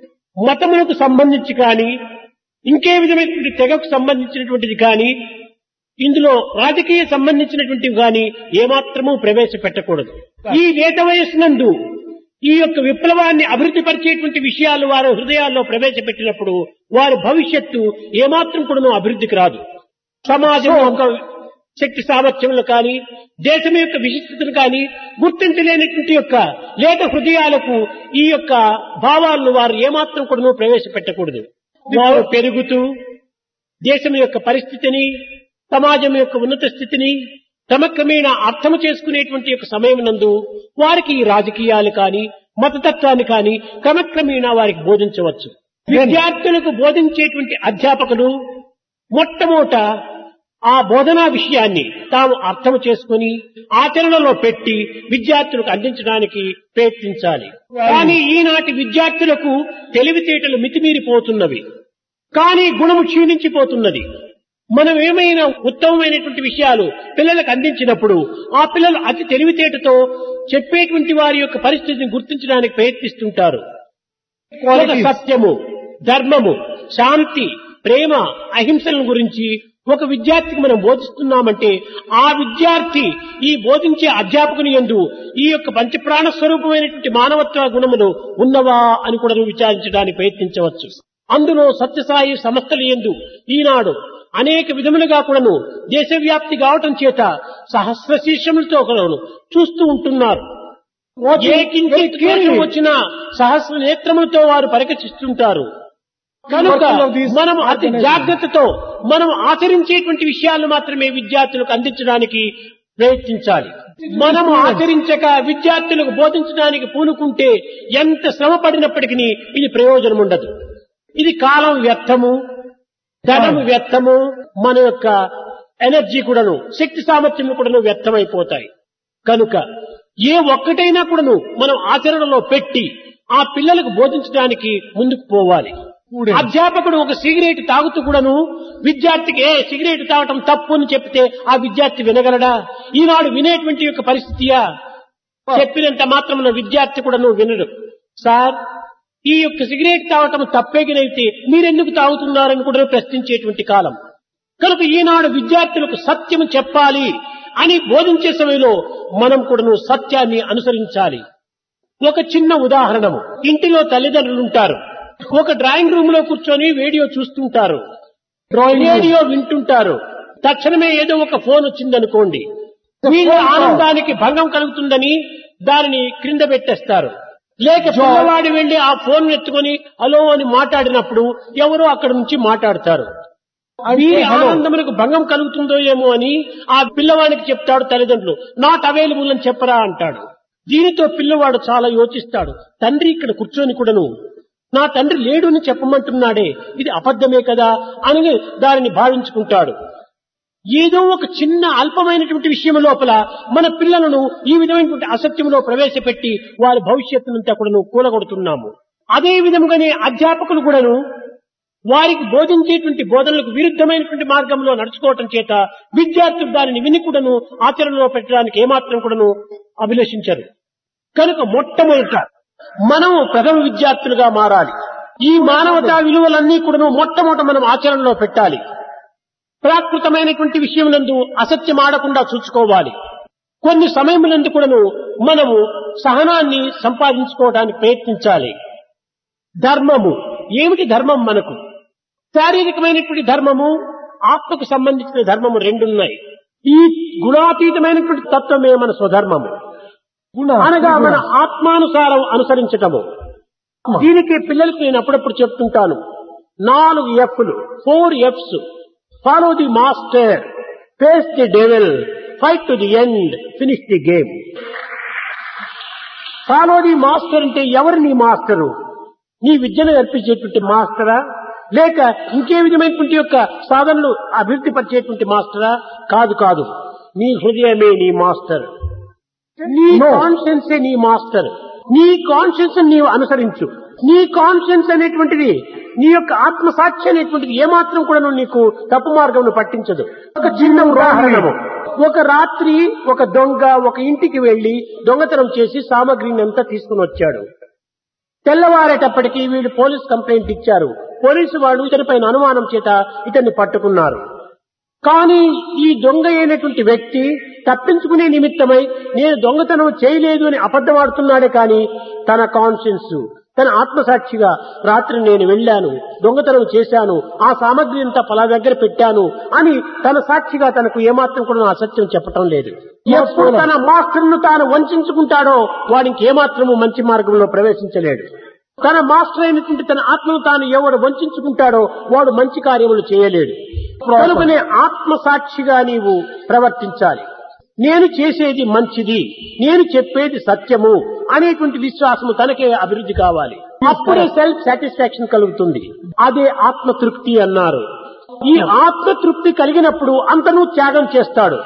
మతములకు సంబంధించి కానీ ఇంకే విధమైనటువంటి తెగకు సంబంధించినటువంటిది కానీ ఇందులో రాజకీయ సంబంధించినటువంటివి కానీ ఏమాత్రము ప్రవేశపెట్టకూడదు ఈ వేద వయస్సునందు ఈ యొక్క విప్లవాన్ని అభివృద్ధి పరిచేటువంటి విషయాలు వారి హృదయాల్లో ప్రవేశపెట్టినప్పుడు వారి భవిష్యత్తు ఏమాత్రం కూడా అభివృద్ధికి రాదు సమాజం యొక్క శక్తి సామర్థ్యములు కానీ దేశం యొక్క విశిష్టతను కానీ గుర్తించలేనటువంటి యొక్క లేత హృదయాలకు ఈ యొక్క భావాలను వారు ఏమాత్రం కూడా ప్రవేశపెట్టకూడదు వారు పెరుగుతూ దేశం యొక్క పరిస్థితిని సమాజం యొక్క ఉన్నత స్థితిని క్రమక్రమేణా అర్థం చేసుకునేటువంటి యొక్క సమయం నందు వారికి ఈ రాజకీయాలు కానీ మతతత్వాన్ని కానీ క్రమక్రమేణా వారికి బోధించవచ్చు విద్యార్థులకు బోధించేటువంటి అధ్యాపకులు మొట్టమొదట ఆ బోధనా విషయాన్ని తాము అర్థం చేసుకుని ఆచరణలో పెట్టి విద్యార్థులకు అందించడానికి ప్రయత్నించాలి కానీ ఈనాటి విద్యార్థులకు తెలివితేటలు మితిమీరిపోతున్నవి కానీ గుణము క్షీణించిపోతున్నది మనం ఏమైనా ఉత్తమమైనటువంటి విషయాలు పిల్లలకు అందించినప్పుడు ఆ పిల్లలు అతి తెలివితేటతో చెప్పేటువంటి వారి యొక్క పరిస్థితిని గుర్తించడానికి ప్రయత్నిస్తుంటారు ఒక సత్యము ధర్మము శాంతి ప్రేమ అహింసల గురించి ఒక విద్యార్థికి మనం బోధిస్తున్నామంటే ఆ విద్యార్థి ఈ బోధించే అధ్యాపకుని ఎందు ఈ యొక్క పంచప్రాణ స్వరూపమైనటువంటి మానవత్వ గుణములు ఉన్నవా అని కూడా విచారించడానికి ప్రయత్నించవచ్చు అందులో సత్యసాయి సంస్థల ఎందు ఈనాడు అనేక విధములుగా కూడాను దేశవ్యాప్తి కావటం చేత సహస్ర శీర్షములతో కూడాను చూస్తూ ఉంటున్నారు ఏ కించిత్ దోషం వచ్చినా సహస్ర నేత్రములతో వారు పరికచిస్తుంటారు కనుక మనం అతి జాగ్రత్తతో మనం ఆచరించేటువంటి విషయాలను మాత్రమే విద్యార్థులకు అందించడానికి ప్రయత్నించాలి మనము ఆచరించక విద్యార్థులకు బోధించడానికి పూనుకుంటే ఎంత శ్రమ పడినప్పటికీ ఇది ప్రయోజనం ఉండదు ఇది కాలం వ్యర్థము ధనము వ్యర్థము మన యొక్క ఎనర్జీ కూడాను శక్తి సామర్థ్యం కూడాను వ్యర్థమైపోతాయి కనుక ఏ ఒక్కటైనా కూడాను మనం ఆచరణలో పెట్టి ఆ పిల్లలకు బోధించడానికి ముందుకు పోవాలి అధ్యాపకుడు ఒక సిగరెట్ తాగుతూ కూడాను విద్యార్థికి ఏ సిగరెట్ తాగటం తప్పు అని చెప్తే ఆ విద్యార్థి వినగలడా ఈనాడు వినేటువంటి యొక్క పరిస్థితియా చెప్పినంత మాత్రం విద్యార్థి కూడాను వినడు సార్ ఈ యొక్క సిగరెట్ తాగటం తప్పేగినైతే మీరెందుకు తాగుతున్నారని కూడా ప్రశ్నించేటువంటి కాలం కనుక ఈనాడు విద్యార్థులకు సత్యం చెప్పాలి అని బోధించే సమయంలో మనం కూడాను సత్యాన్ని అనుసరించాలి ఒక చిన్న ఉదాహరణము ఇంటిలో తల్లిదండ్రులు ఉంటారు ఒక డ్రాయింగ్ రూమ్ లో కూర్చొని రేడియో చూస్తుంటారు రేడియో వింటుంటారు తక్షణమే ఏదో ఒక ఫోన్ వచ్చిందనుకోండి వీళ్ళ ఆనందానికి భంగం కలుగుతుందని దానిని క్రింద పెట్టేస్తారు లేక పిల్లవాడు వెళ్లి ఆ ఫోన్ ఎత్తుకొని హలో అని మాట్లాడినప్పుడు ఎవరో అక్కడ నుంచి మాట్లాడతారు వీరి ఆనందములకు భంగం కలుగుతుందో ఏమో అని ఆ పిల్లవాడికి చెప్తాడు తల్లిదండ్రులు నాట్ అవైలబుల్ అని చెప్పరా అంటాడు దీనితో పిల్లవాడు చాలా యోచిస్తాడు తండ్రి ఇక్కడ కూర్చొని కూడాను నా తండ్రి లేడు అని చెప్పమంటున్నాడే ఇది అబద్ధమే కదా అని దానిని భావించుకుంటాడు ఏదో ఒక చిన్న అల్పమైనటువంటి విషయం లోపల మన పిల్లలను ఈ విధమైనటువంటి అసత్యంలో ప్రవేశపెట్టి వారి భవిష్యత్తునంతా కూడాను కూలగొడుతున్నాము అదే విధముగానే అధ్యాపకులు కూడాను వారికి బోధించేటువంటి బోధనలకు విరుద్ధమైనటువంటి మార్గంలో నడుచుకోవటం చేత విద్యార్థులు దానిని విని కూడాను ఆచరణలో పెట్టడానికి ఏమాత్రం కూడాను అభిలషించరు కనుక మొట్టమొదట మనం ప్రథమ విద్యార్థులుగా మారాలి ఈ మానవతా విలువలన్నీ కూడాను మొట్టమొదట మనం ఆచరణలో పెట్టాలి ప్రాకృతమైనటువంటి విషయమునందు అసత్యం ఆడకుండా చూసుకోవాలి కొన్ని సమయములందు కూడాను మనము సహనాన్ని సంపాదించుకోవడానికి ప్రయత్నించాలి ధర్మము ఏమిటి ధర్మం మనకు శారీరకమైనటువంటి ధర్మము ఆత్మకు సంబంధించిన ధర్మము రెండున్నాయి ఈ గుణాతీతమైనటువంటి తత్వమే మన స్వధర్మము అనగా మన ఆత్మానుసారం అనుసరించటము దీనికి పిల్లలకు నేను అప్పుడప్పుడు చెప్తుంటాను నాలుగు ఎఫ్లు four Fs follow the master face the devil fight to the end finish the game follow the master అంటే ఎవరు నీ మాస్టరు నీ విద్యను నేర్పించేటువంటి మాస్టరా లేక ఇంకే విధమైనటువంటి యొక్క సాధనలు అభివృద్ధి పరిచేటువంటి మాస్టరా కాదు కాదు నీ హృదయమే నీ మాస్టర్ నీ కాన్షియన్సే నీ మాస్టర్ నీ కాన్షియన్స్ నీవు అనుసరించు నీ కాన్షియన్స్ అనేటువంటిది నీ యొక్క ఆత్మసాక్షి అనేటువంటిది ఏమాత్రం కూడా నీకు తప్పు మార్గం పట్టించదు ఒక చిన్న ఉదాహరణము ఒక రాత్రి ఒక దొంగ ఒక ఇంటికి వెళ్లి దొంగతనం చేసి సామగ్రిని అంతా తీసుకుని వచ్చాడు తెల్లవారేటప్పటికి వీళ్ళు పోలీస్ కంప్లైంట్ ఇచ్చారు పోలీసు వాళ్ళు ఇతనిపైన అనుమానం చేత ఇతన్ని పట్టుకున్నారు కానీ ఈ దొంగ అయినటువంటి వ్యక్తి తప్పించుకునే నిమిత్తమై నేను దొంగతనం చేయలేదు అని అబద్ధమాడుతున్నాడే కానీ తన కాన్షియన్స్ తన ఆత్మసాక్షిగా రాత్రి నేను వెళ్ళాను దొంగతనం చేశాను ఆ సామగ్రి అంతా పలా దగ్గర పెట్టాను అని తన సాక్షిగా తనకు ఏమాత్రం కూడా అసత్యం చెప్పటం లేదు ఎప్పుడు తన మాస్టర్ను తాను వంచుకుంటాడో వాడికి ఏమాత్రము మంచి మార్గంలో ప్రవేశించలేడు తన మాస్టర్ అయినటువంటి తన ఆత్మను తాను ఎవడు వంచుకుంటాడో వాడు మంచి కార్యములు చేయలేడు కనుకనే ఆత్మసాక్షిగా నీవు ప్రవర్తించాలి నేను చేసేది మంచిది నేను చెప్పేది సత్యము అనేటువంటి విశ్వాసము తనకే అభివృద్ధి కావాలి అప్పుడే సెల్ఫ్ సాటిస్ఫాక్షన్ కలుగుతుంది అదే ఆత్మతృప్తి అన్నారు ఈ ఆత్మతృప్తి కలిగినప్పుడు అంతను త్యాగం చేస్తాడు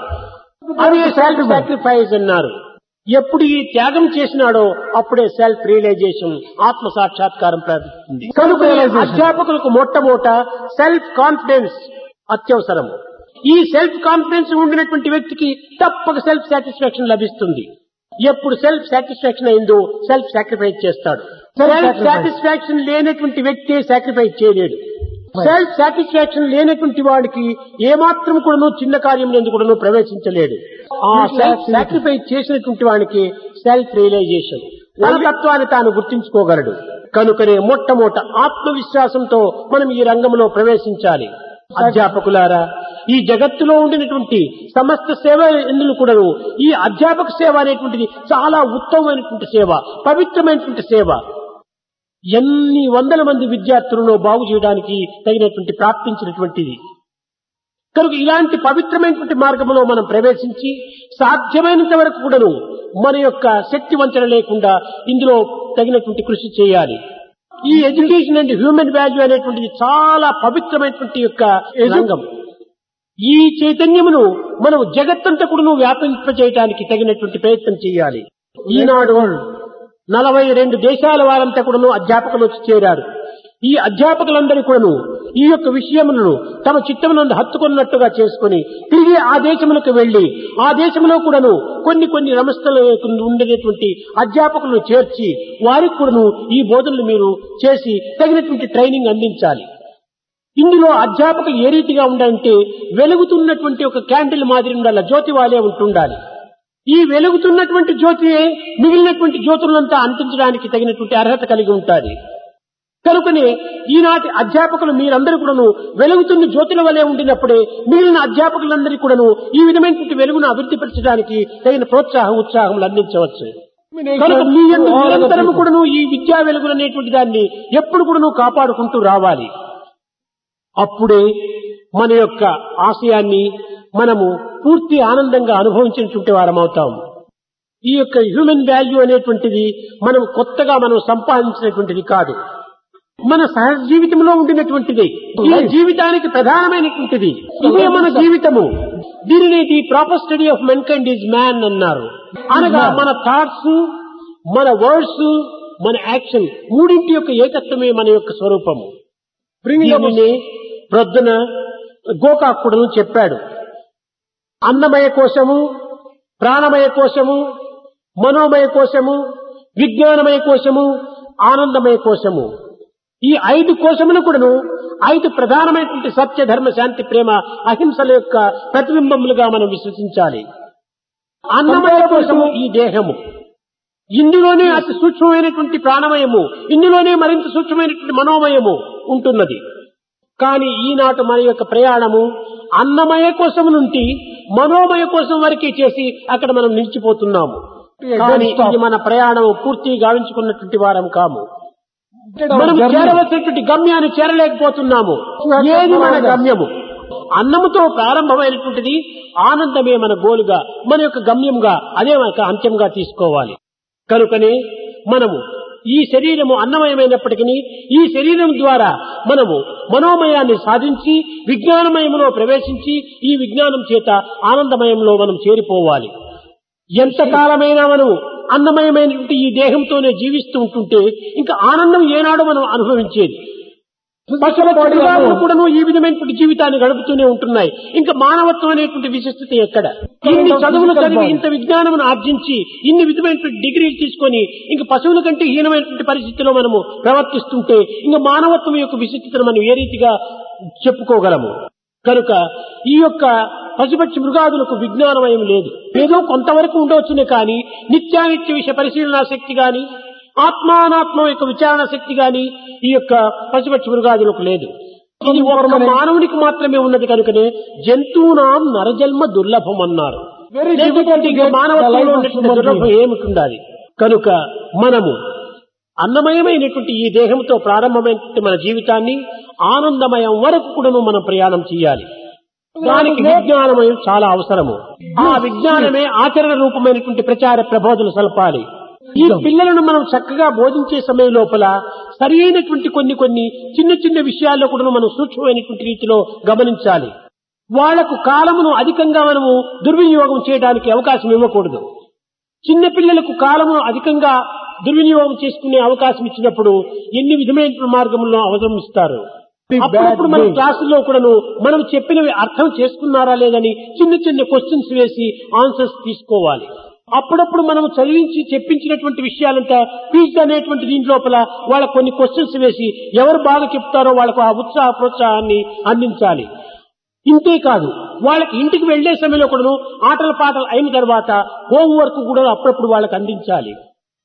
అదే సెల్ఫ్ సాక్రిఫైస్ అన్నారు ఎప్పుడు ఈ త్యాగం చేసినాడో అప్పుడే సెల్ఫ్ రియలైజేషన్ ఆత్మ సాక్షాత్కారం ప్రారంభిస్తుంది కనుక అధ్యాపకులకు మొట్టమొదట సెల్ఫ్ కాన్ఫిడెన్స్ అత్యవసరం ఈ సెల్ఫ్ కాన్ఫిడెన్స్ ఉండినటువంటి వ్యక్తికి తప్పక సెల్ఫ్ సాటిస్ఫాక్షన్ లభిస్తుంది ఎప్పుడు సెల్ఫ్ సాటిస్ఫాక్షన్ అయిందో సెల్ఫ్ సాక్రిఫైస్ చేస్తాడు సెల్ఫ్ సాటిస్ఫాక్షన్ లేనటువంటి వ్యక్తి సాక్రిఫైస్ చేయలేడు సెల్ఫ్ సాటిస్ఫాక్షన్ లేనటువంటి వాడికి ఏమాత్రం కూడాను చిన్న కార్యం ఎందుకు కూడాను ప్రవేశించలేడు ఆ సెల్ఫ్ సాక్రిఫైస్ చేసినటువంటి వాడికి సెల్ఫ్ రియలైజేషన్ తన తత్వాన్ని తాను గుర్తించుకోగలడు కనుకనే మొట్టమొదట ఆత్మవిశ్వాసంతో మనం ఈ రంగంలో ప్రవేశించాలి అధ్యాపకులారా ఈ జగత్తులో ఉండినటువంటి సమస్త సేవ ఎందుకు కూడాను ఈ అధ్యాపక సేవ అనేటువంటిది చాలా ఉత్తమమైనటువంటి సేవ పవిత్రమైనటువంటి సేవ ఎన్ని వందల మంది విద్యార్థులను బాగు చేయడానికి తగినటువంటి ప్రాప్తించినటువంటిది కనుక ఇలాంటి పవిత్రమైనటువంటి మార్గంలో మనం ప్రవేశించి సాధ్యమైనంత వరకు కూడాను మన యొక్క శక్తి వంచన లేకుండా ఇందులో తగినటువంటి కృషి చేయాలి ఈ ఎడ్యుకేషన్ అండ్ హ్యూమన్ వాల్యూ అనేటువంటిది చాలా పవిత్రమైనటువంటి యొక్క రంగం ఈ చైతన్యమును మనం జగత్తంతా కూడా వ్యాపింప చేయడానికి తగినటువంటి ప్రయత్నం చేయాలి ఈనాడు నలభై రెండు దేశాల వారంతా కూడాను అధ్యాపకులు వచ్చి చేరారు ఈ అధ్యాపకులందరూ కూడాను ఈ యొక్క విషయములను తమ చిత్తమునందు హత్తుకున్నట్టుగా చేసుకుని తిరిగి ఆ దేశములకు వెళ్లి ఆ దేశంలో కూడాను కొన్ని కొన్ని సంస్థలు ఉండేటువంటి అధ్యాపకులను చేర్చి వారికి కూడాను ఈ బోధనలు మీరు చేసి తగినటువంటి ట్రైనింగ్ అందించాలి ఇందులో అధ్యాపకులు ఏ రీతిగా ఉండాలంటే వెలుగుతున్నటువంటి ఒక క్యాండిల్ మాదిరి ఉండాలి జ్యోతి వాలే ఉంటుండాలి ఈ వెలుగుతున్నటువంటి జ్యోతియే మిగిలినటువంటి జ్యోతులంతా అంటించడానికి తగినటువంటి అర్హత కలిగి ఉంటుంది కనుకనే ఈనాటి అధ్యాపకులు మీరందరూ కూడాను వెలుగుతున్న జ్యోతుల వలె ఉండినప్పుడే మిగిలిన అధ్యాపకులందరికీ కూడాను ఈ విధమైనటువంటి వెలుగును అభివృద్ధిపరచడానికి తగిన ప్రోత్సాహం ఉత్సాహములు అందించవచ్చు కనుక మీ యందు నిరంతరము కూడాను ఈ విద్యా వెలుగులు అనేటువంటి దాన్ని ఎప్పుడు కూడాను కాపాడుకుంటూ రావాలి అప్పుడే మన యొక్క ఆశయాన్ని మనము పూర్తి ఆనందంగా అనుభవించినటువంటి వారం అవుతాం ఈ యొక్క హ్యూమన్ వాల్యూ అనేటువంటిది మనం కొత్తగా మనం సంపాదించినటువంటిది కాదు మన సహజ జీవితంలో ఉండినటువంటిది ఈ జీవితానికి ప్రధానమైనటువంటిది ఇదే మన జీవితము దీనిని the proper study of mankind is man అన్నారు అనగా మన థాట్స్ మన వర్డ్స్ మన యాక్షన్ మూడింటి యొక్క ఏకత్వమే మన యొక్క స్వరూపము దీనిని ప్రొద్దున గోకాకుడును చెప్పాడు అన్నమయ కోశము ప్రాణమయ కోశము మనోమయ కోశము విజ్ఞానమయ కోశము ఆనందమయ కోశము ఈ ఐదు కోశములు కూడాను ఐదు ప్రధానమైనటువంటి సత్య ధర్మ శాంతి ప్రేమ అహింసల యొక్క ప్రతిబింబములుగా మనం విశ్వసించాలి అన్నమయ కోశము ఈ దేహము ఇందులోనే అతి సూక్ష్మమైనటువంటి ప్రాణమయము ఇందులోనే మరింత సూక్ష్మమైనటువంటి మనోమయము ఉంటున్నది కానీ ఈనాటి మన యొక్క ప్రయాణము అన్నమయ కోసం నుండి మనోమయ కోసం వరకే చేసి అక్కడ మనం నిలిచిపోతున్నాము కానీ ఇది మన ప్రయాణం పూర్తి గావించుకున్నటువంటి వారం కాము మనం చేరవలసినటువంటి గమ్యాన్ని చేరలేకపోతున్నాము ఏది మన గమ్యము అన్నముతో ప్రారంభమైనటువంటిది ఆనందమే మన గోలుగా మన యొక్క గమ్యంగా అదే మనకు అంత్యంగా తీసుకోవాలి కనుకనే మనము ఈ శరీరము అన్నమయమైనప్పటికీ ఈ శరీరం ద్వారా మనము మనోమయాన్ని సాధించి విజ్ఞానమయంలో ప్రవేశించి ఈ విజ్ఞానం చేత ఆనందమయంలో మనం చేరిపోవాలి ఎంత కాలమైనా మనము అన్నమయమైనటువంటి ఈ దేహంతోనే జీవిస్తూ ఉంటుంటే ఇంకా ఆనందం ఏనాడో మనం అనుభవించేది పశువులు కూడాను ఈ విధమైనటువంటి జీవితాన్ని గడుపుతూనే ఉంటున్నాయి ఇంకా మానవత్వం అనేటువంటి విశిష్టత ఎక్కడ ఇన్ని చదువులు చదివి ఇంత విజ్ఞానమును ఆర్జించి ఇన్ని విధమైనటువంటి డిగ్రీలు తీసుకొని ఇంకా పశువుల కంటే హీనమైనటువంటి పరిస్థితిలో మనము ప్రవర్తిస్తుంటే ఇంకా మానవత్వం యొక్క విశిష్టతను మనం ఏ రీతిగా చెప్పుకోగలము కనుక ఈ యొక్క పశుపక్షి మృగాదులకు విజ్ఞానమయం లేదు ఏదో కొంతవరకు ఉండవచ్చునే కానీ నిత్యానిత్య విషయ పరిశీలనా శక్తి గాని ఆత్మానాత్మ యొక్క విచారణ శక్తి గాని ఈ యొక్క పశుపక్షి మృగాదులకు లేదు ఇది ఒక మానవునికి మాత్రమే ఉన్నది కనుకనే జంతువునాం నరజన్మ దుర్లభం అన్నారు లేకపోతే ఇంకా మానవత్వంలో ఉన్నటువంటి దుర్లభం ఏమిటి ఉండాలి కనుక మనము అన్నమయమైనటువంటి ఈ దేహంతో ప్రారంభమైనటువంటి మన జీవితాన్ని ఆనందమయం వరకు కూడాను మనం ప్రయాణం చేయాలి దానికి విజ్ఞానమయం చాలా అవసరము ఆ విజ్ఞానమే ఆచరణ రూపమైనటువంటి ప్రచార ప్రబోధనలు సలపాలి ఈ పిల్లలను మనం చక్కగా బోధించే సమయం లోపల సరైనటువంటి కొన్ని కొన్ని చిన్న చిన్న విషయాల్లో కూడా మనం సూక్ష్మమైనటువంటి రీతిలో గమనించాలి వాళ్లకు కాలమును అధికంగా మనము దుర్వినియోగం చేయడానికి అవకాశం ఇవ్వకూడదు చిన్న పిల్లలకు కాలము అధికంగా దుర్వినియోగం చేసుకునే అవకాశం ఇచ్చినప్పుడు ఎన్ని విధమైన మార్గంలో అవలంబిస్తారు అప్పుడప్పుడు మన క్లాసుల్లో కూడాను మనం చెప్పినవి అర్థం చేసుకున్నారా లేదని చిన్న చిన్న క్వశ్చన్స్ వేసి ఆన్సర్స్ తీసుకోవాలి అప్పుడప్పుడు మనం చదివించి చెప్పించినటువంటి విషయాలంతా క్విజ్ అనేటువంటి దీని లోపల వాళ్ళకు కొన్ని క్వశ్చన్స్ వేసి ఎవరు బాగా చెప్తారో వాళ్ళకు ఆ ఉత్సాహ ప్రోత్సాహాన్ని అందించాలి ఇంతే కాదు వాళ్ళకి ఇంటికి వెళ్లే సమయంలో కూడాను ఆటల పాటలు అయిన తర్వాత హోంవర్క్ కూడా అప్పుడప్పుడు వాళ్ళకి అందించాలి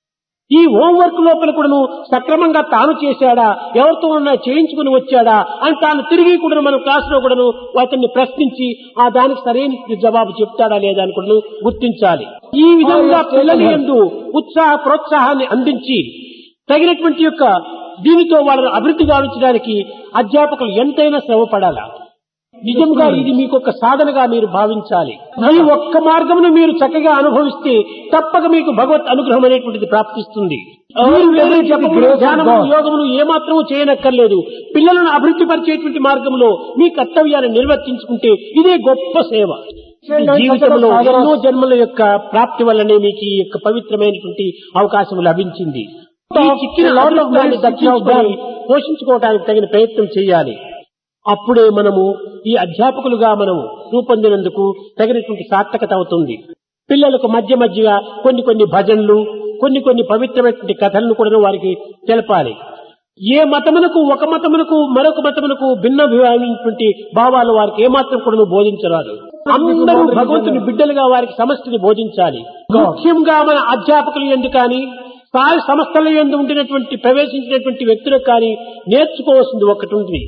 ఈ హోంవర్క్ లోపల కూడాను సక్రమంగా తాను చేశాడా ఎవరితో ఉన్నా చేయించుకుని వచ్చాడా అని తాను తిరిగి కూడా మనం క్లాసులో కూడాను అతన్ని ప్రశ్నించి ఆ దానికి సరైన జవాబు చెప్తాడా లేదా అని కూడా గుర్తించాలి ఈ విధంగా పిల్లల యందు ఉత్సాహ ప్రోత్సాహాన్ని అందించి తగినటువంటి యొక్క దీనితో వాళ్ళను అభివృద్ధి గావించడానికి అధ్యాపకులు ఎంతైనా శ్రమ పడాలా నిజంగా ఇది మీకు ఒక సాధనగా మీరు భావించాలి ఈ ఒక్క మార్గమును మీరు చక్కగా అనుభవిస్తే తప్పక మీకు భగవత్ అనుగ్రహం అనేటువంటిది ప్రాప్తిస్తుంది మీరు వేరే జపములు, ధ్యానములు, యోగములు ఏమాత్రము చేయనక్కర్లేదు పిల్లలను అభివృద్ధి పరిచేటువంటి మార్గంలో మీ కర్తవ్యాన్ని నిర్వర్తించుకుంటే ఇదే గొప్ప సేవ ఈ జీవితంలో ఎన్నో జన్మల యొక్క ప్రాప్తి వల్లనే మీకు ఈ యొక్క పవిత్రమైనటువంటి అవకాశం లభించింది ఈ చిక్కిన అవకాశాన్ని దక్కించుకొని పోషించుకోవడానికి తగిన ప్రయత్నం చేయాలి అప్పుడే మనము ఈ అధ్యాపకులుగా మనము రూపొందినందుకు తగినటువంటి సార్థకత అవుతుంది పిల్లలకు మధ్య మధ్యగా కొన్ని కొన్ని భజనలు కొన్ని కొన్ని పవిత్రమైనటువంటి కథలను కూడా వారికి తెలపాలి ఏ మతమునకు ఒక మతమునకు మరొక మతమునకు భిన్నమైనటువంటి భావాలు వారికి ఏమాత్రం కూడా బోధించరాదు అందరూ భగవంతుని బిడ్డలుగా వారికి సమష్టిని బోధించాలి ముఖ్యంగా మన అధ్యాపకులు ఎందు కానీ స్థాయి సంస్థల యందు ఉండినటువంటి ప్రవేశించినటువంటి వ్యక్తులకు కానీ నేర్చుకోవాల్సింది ఒకటి ఉంది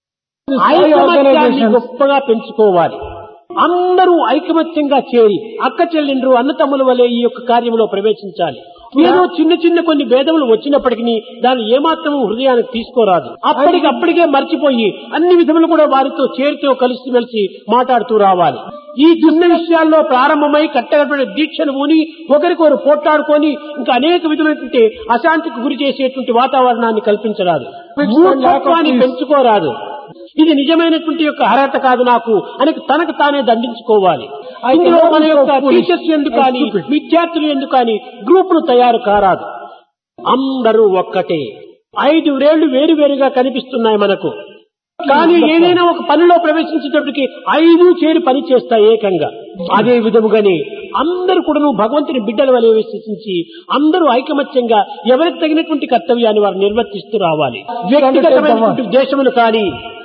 ఐకమత్యాన్ని గొప్పగా పెంచుకోవాలి అందరూ ఐకమత్యంగా చేరి అక్క చెల్లెండ్రు అన్నతమ్ముల వలె ఈ యొక్క కార్యంలో ప్రవేశించాలి ఏదో చిన్న చిన్న కొన్ని భేదములు వచ్చినప్పటికీ దాన్ని ఏమాత్రం హృదయానికి తీసుకోరాదు అప్పటికప్పటికే మర్చిపోయి అన్ని విధములు కూడా వారితో చేరితో కలిసి మెలిసి మాట్లాడుతూ రావాలి ఈ చిన్న విషయాల్లో ప్రారంభమై కట్టగట్టిన దీక్షను ఊని ఒకరికొకరు పోట్లాడుకొని ఇంకా అనేక విధమైనటువంటి అశాంతికి గురి చేసేటువంటి వాతావరణాన్ని కల్పించరాదు మూర్ఖత్వాన్ని పెంచుకోరాదు ఇది నిజమైనటువంటి యొక్క అర్హత కాదు నాకు అని తనకు తానే దండించుకోవాలి ఇందులో మన యొక్క టీచర్స్ ఎందుకు కానీ విద్యార్థులు ఎందుకు కానీ గ్రూపులు తయారు కారాదు అందరూ ఒక్కటే ఐదు రేళ్లు వేరువేరుగా కనిపిస్తున్నాయి మనకు కానీ ఏదైనా ఒక పనిలో ప్రవేశించేటప్పటికి ఐదు చేరి పని చేస్తాయి ఏకంగా అదే విధముగానే అందరూ కూడా భగవంతుని బిడ్డల వలె విశ్వసించి అందరూ ఐకమత్యంగా ఎవరికి తగినటువంటి కర్తవ్యాన్ని వారు నిర్వర్తిస్తూ రావాలి వ్యక్తిగతమైనటువంటి దేశములు కానీ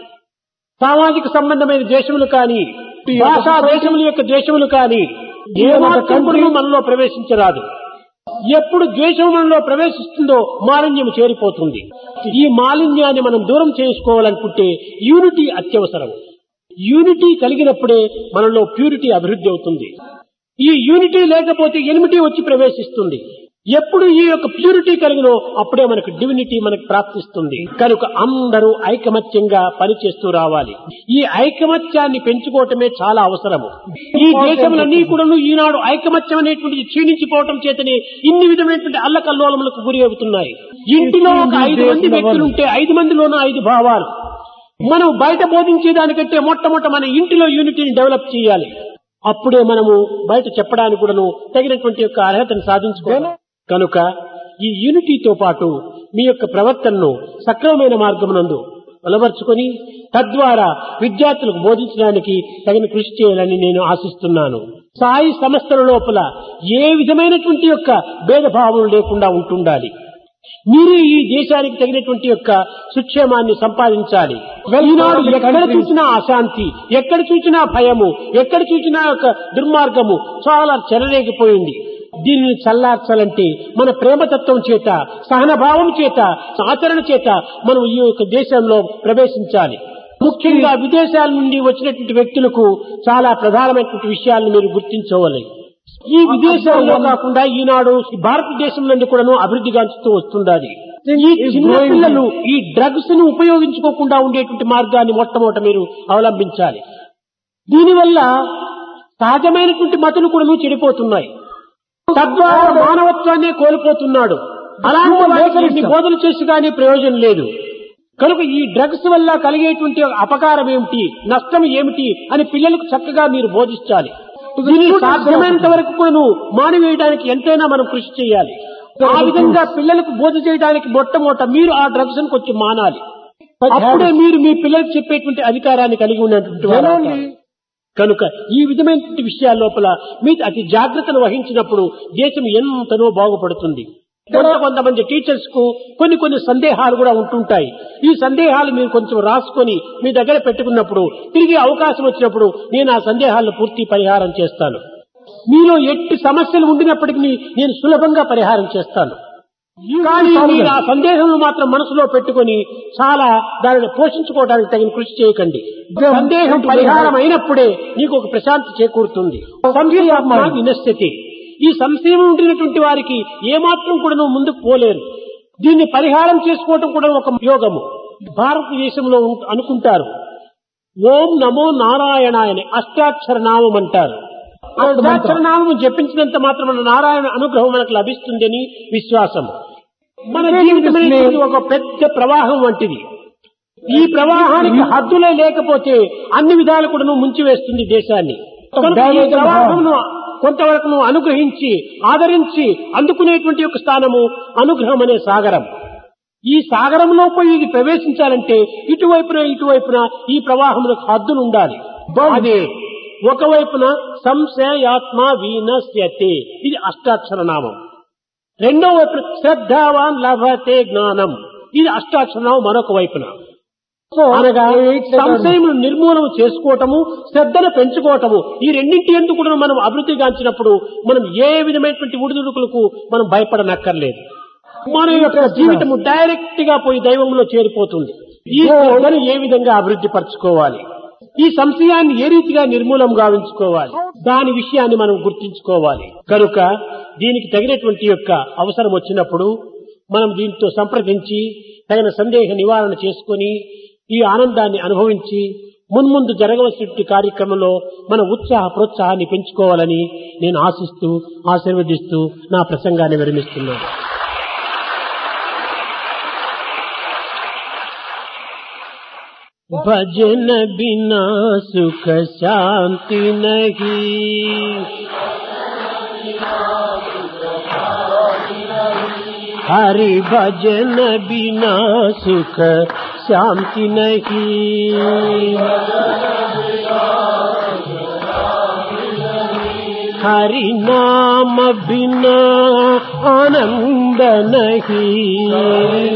సామాజిక సంబంధమైన దేశములు కానీ భాషా దేశముల యొక్క దేశములు కానీ ఏమాత్రం కూడా మనలో ప్రవేశించరాదు ఎప్పుడు ద్వేషం మనలో ప్రవేశిస్తుందో మాలిన్యం చేరిపోతుంది ఈ మాలిన్యాన్ని మనం దూరం చేసుకోవాలనుకుంటే యూనిటీ అత్యవసరం యూనిటీ కలిగినప్పుడే మనలో ప్యూరిటీ అభివృద్ధి అవుతుంది ఈ యూనిటీ లేకపోతే ఎనిమిటీ వచ్చి ప్రవేశిస్తుంది ఎప్పుడు ఈ యొక్క ప్యూరిటీ కలిగినో అప్పుడే మనకు డివినిటీ మనకు ప్రాప్తిస్తుంది కనుక అందరూ ఐకమత్యంగా పనిచేస్తూ రావాలి ఈ ఐకమత్యాన్ని పెంచుకోవటమే చాలా అవసరము ఈ దేశములన్నీ కూడా ఈనాడు ఐకమత్యం అనేటువంటిది క్షీణించిపోవటం చేతనే ఇన్ని విధమైనటువంటి అల్లకల్లోలములకు గురి అవుతున్నాయి ఇంటిలో ఒక ఐదు మంది వ్యక్తులు ఉంటే ఐదు మందిలోనూ ఐదు భావాలు మనం బయట బోధించే దానికంటే మొట్టమొదట మన ఇంటిలో యూనిటీని డెవలప్ చేయాలి అప్పుడే మనము బయట చెప్పడానికి కూడాను తగినటువంటి యొక్క అర్హతను సాధించుకోవాలి కనుక ఈ యూనిటీతో పాటు మీ యొక్క ప్రవర్తనను సక్రమమైన మార్గమునందు అలవర్చుకొని తద్వారా విద్యార్థులకు బోధించడానికి తగిన కృషి చేయాలని నేను ఆశిస్తున్నాను సాయి సంస్థల లోపల ఏ విధమైనటువంటి యొక్క భేదభావం లేకుండా ఉంటుండాలి మీరు ఈ దేశానికి తగినటువంటి యొక్క సుక్షేమాన్ని సంపాదించాలి ఈనాడు ఎక్కడ చూసినా అశాంతి ఎక్కడ చూసినా భయము ఎక్కడ చూసినా యొక్క దుర్మార్గము చాలా చెలరేగిపోయింది దీనిని చల్లార్చాలంటే మన ప్రేమతత్వం చేత సహనభావం చేత ఆచరణ చేత మనం ఈ యొక్క దేశంలో ప్రవేశించాలి ముఖ్యంగా విదేశాల నుండి వచ్చినటువంటి వ్యక్తులకు చాలా ప్రధానమైనటువంటి విషయాలను మీరు గుర్తించవాలి ఈ విదేశాల్లో కాకుండా ఈనాడు ఈ భారతదేశం నుండి కూడాను అభివృద్ధి గాంచుతూ వస్తుండాలి ఈ చిన్న పిల్లలు ఈ డ్రగ్స్ ను ఉపయోగించుకోకుండా ఉండేటువంటి మార్గాన్ని మొట్టమొదట మీరు అవలంబించాలి దీనివల్ల సహజమైనటువంటి మతులు కూడా చెడిపోతున్నాయి తద్వారా మానవత్వాన్ని కోల్పోతున్నాడు అలాంటి వారికి బోధన చేసి కానీ ప్రయోజనం లేదు కనుక ఈ డ్రగ్స్ వల్ల కలిగేటువంటి అపకారం ఏమిటి నష్టం ఏమిటి అని పిల్లలకు చక్కగా మీరు బోధించాలి దీన్ని సాధ్యమైనంత వరకు కూడా మానివేయడానికి ఎంతైనా మనం కృషి చేయాలి ఆ విధంగా పిల్లలకు బోధ చేయడానికి మొట్టమొదట మీరు ఆ డ్రగ్స్ కొంచెం మానాలి అప్పుడే మీరు మీ పిల్లలకు చెప్పేటువంటి అధికారాన్ని కలిగి ఉన్నటువంటి వారు అవుతారు. కనుక ఈ విధమైనటువంటి విషయాల లోపల మీరు అతి జాగ్రత్తను వహించినప్పుడు దేశం ఎంతనో బాగుపడుతుంది కొంత కొంతమంది టీచర్స్ కు కొన్ని కొన్ని సందేహాలు కూడా ఉంటుంటాయి ఈ సందేహాలు మీరు కొంచెం రాసుకొని మీ దగ్గర పెట్టుకున్నప్పుడు తిరిగి అవకాశం వచ్చినప్పుడు నేను ఆ సందేహాలను పూర్తి పరిహారం చేస్తాను మీలో ఎట్టి సమస్యలు ఉండినప్పటికీ నేను సులభంగా పరిహారం చేస్తాను కానీ మీరు ఆ సందేహం మాత్రం మనసులో పెట్టుకొని చాలా దానిని పోషించుకోవడానికి తగిన కృషి చేయకండి సందేహం పరిహారం అయినప్పుడే నీకు ఒక ప్రశాంతి చేకూరుతుంది సంశయాత్మ వినశ్యతి ఈ సంశయం ఉండినటువంటి వారికి ఏమాత్రం కూడా నువ్వు ముందుకు పోలేరు దీన్ని పరిహారం చేసుకోవటం కూడా ఒక యోగము భారతదేశంలో ఉం- అనుకుంటారు ఓం నమో నారాయణాయని అష్టాక్షర నామం అంటారు అష్టాక్షర నామం జపించినంత మాత్రం నారాయణ అనుగ్రహం మనకు లభిస్తుందని విశ్వాసం మన జీవితం అనేది ఒక పెద్ద ప్రవాహం వంటిది ఈ ప్రవాహానికి హద్దులే లేకపోతే అన్ని విధాలు కూడా ముంచివేస్తుంది దేశాన్ని కనుక ఈ ప్రవాహమును కొంతవరకు నువ్వు అనుగ్రహించి ఆదరించి అందుకునేటువంటి ఒక స్థానము అనుగ్రహం అనే సాగరం ఈ సాగరంలో పోయి ఇది ప్రవేశించాలంటే ఇటువైపున ఇటువైపున ఈ ప్రవాహములకు హద్దులు ఉండాలి అదే ఒకవైపున సంశయాత్మ వీనశ్యతే ఇది అష్టాక్షర నామం రెండో వైపున శ్రద్ధావాన్ లభతే జ్ఞానం ఇది అష్టాక్షర నామం మరొక వైపున అనగా సంశయం నిర్మూలన చేసుకోవటము శ్రద్ధను పెంచుకోవటము ఈ రెండింటి ఎందుకు కూడా మనం అభివృద్ధి గాంచినప్పుడు మనం ఏ విధమైనటువంటి ఉడిదుడుకులకు మనం భయపడనక్కర్లేదు మన యొక్క జీవితం డైరెక్ట్ గా పోయి దైవంలో చేరిపోతుంది ఈ శ్రద్ధను ఏ విధంగా అభివృద్ధి పరచుకోవాలి ఈ సంశయాన్ని ఏ రీతిగా నిర్మూలం గావించుకోవాలి దాని విషయాన్ని మనం గుర్తించుకోవాలి కనుక దీనికి తగినటువంటి యొక్క అవసరం వచ్చినప్పుడు మనం దీంతో సంప్రదించి తగిన సందేహ నివారణ చేసుకొని ఈ ఆనందాన్ని అనుభవించి మున్ముందు జరగవలసినటువంటి కార్యక్రమంలో మన ఉత్సాహ ప్రోత్సాహాన్ని పెంచుకోవాలని నేను ఆశిస్తూ ఆశీర్వదిస్తూ నా ప్రసంగాన్ని విరమిస్తున్నాను भजन बिना सुख शांति नहीं हरि भजन बिना सुख शांति नहीं हरि नाम बिना आनंद नहीं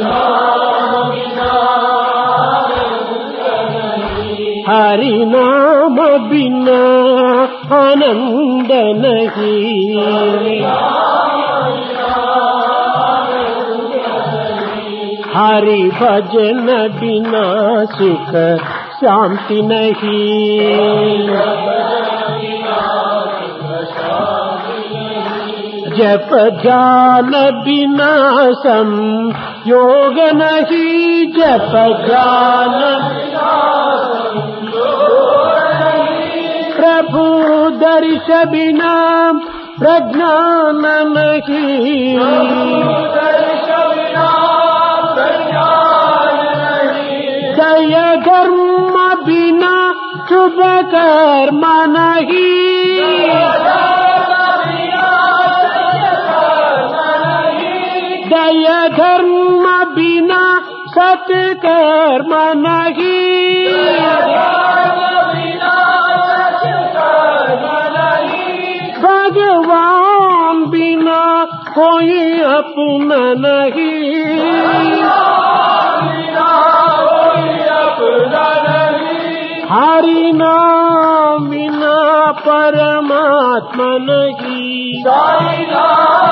हरि नाम बिना आनंद नहीं हरि भजन बिना सुख शांति नहीं जप ध्यान बिना सम योग नहीं जप ध्यान प्रभु दर्श बिना प्रज्ञान नहीं दय धर्म बिना शुभ कर्म नहीं दय धर्म बिना सत्कर्म नहीं भगवान बिना कोई अपना नहीं हरि नाम बिना परमात्मा नहीं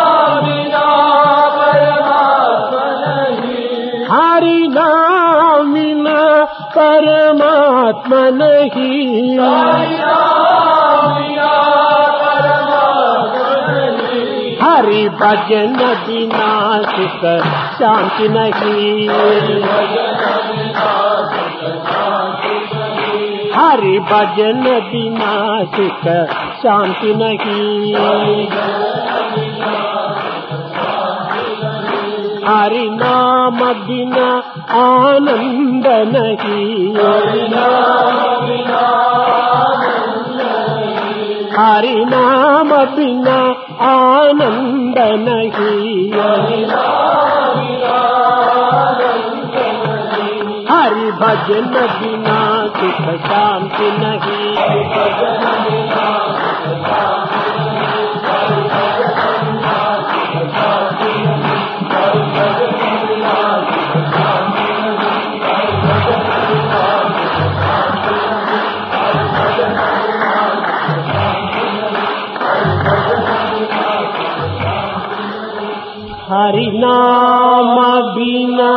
हरि नाम बिना परमात्मा नहीं हरि भजन बिना सुख शांति नहीं हरि भजन बिना सुख शांति नहीं हरि नाम बिना आनंद नहीं हरि नाम बिना आनंद नहीं हरि भजन बिना सुख शांति नहीं हरि नाम बिना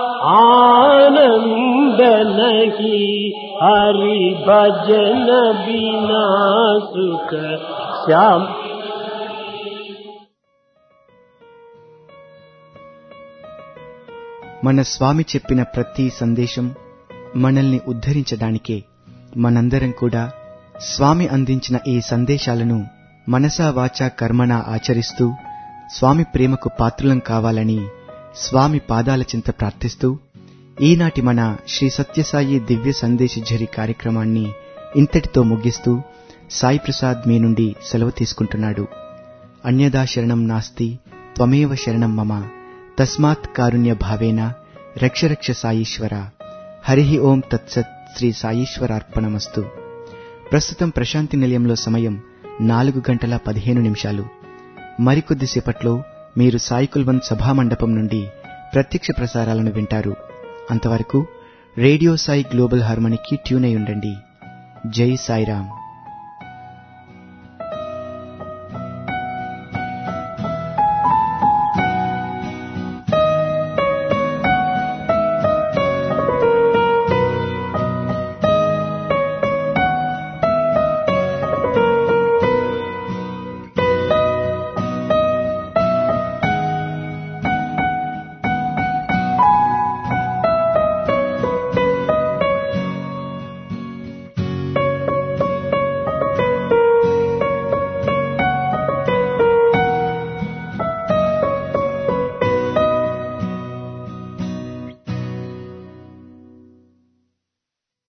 आनंद नहीं हरि भजन बिना सुख श्याम మన స్వామి చెప్పిన ప్రతి సందేశం మనల్ని ఉద్ధరించడానికే మనందరం కూడా స్వామి అందించిన ఈ సందేశాలను మనసా వాచా కర్మణ ఆచరిస్తూ స్వామి ప్రేమకు పాత్రులం కావాలని స్వామి పాదాల చింత ప్రార్థిస్తూ ఈనాటి మన శ్రీ సత్యసాయి దివ్య సందేశ ఝరి కార్యక్రమాన్ని ఇంతటితో ముగిస్తూ సాయి ప్రసాద్ మీ నుండి సెలవు తీసుకుంటున్నాడు అన్యదా శరణం నాస్తి త్వమేవ శరణం మమ తస్మాత్ కారుణ్య భావేన రక్ష రక్ష సాయీశ్వర హరి ఓం తత్సత్ శ్రీ సాయీశ్వరార్పణమస్తు ప్రస్తుతం ప్రశాంతి నిలయంలో సమయం నాలుగు గంటల పదిహేను నిమిషాలు మరికొద్దిసేపట్లో మీరు సాయి కుల్వంత్ సభామండపం నుండి ప్రత్యక్ష ప్రసారాలను వింటారు అంతవరకు రేడియో సాయి గ్లోబల్ హార్మనీకి ట్యూన్ అయి ఉండండి జై సాయిరామ్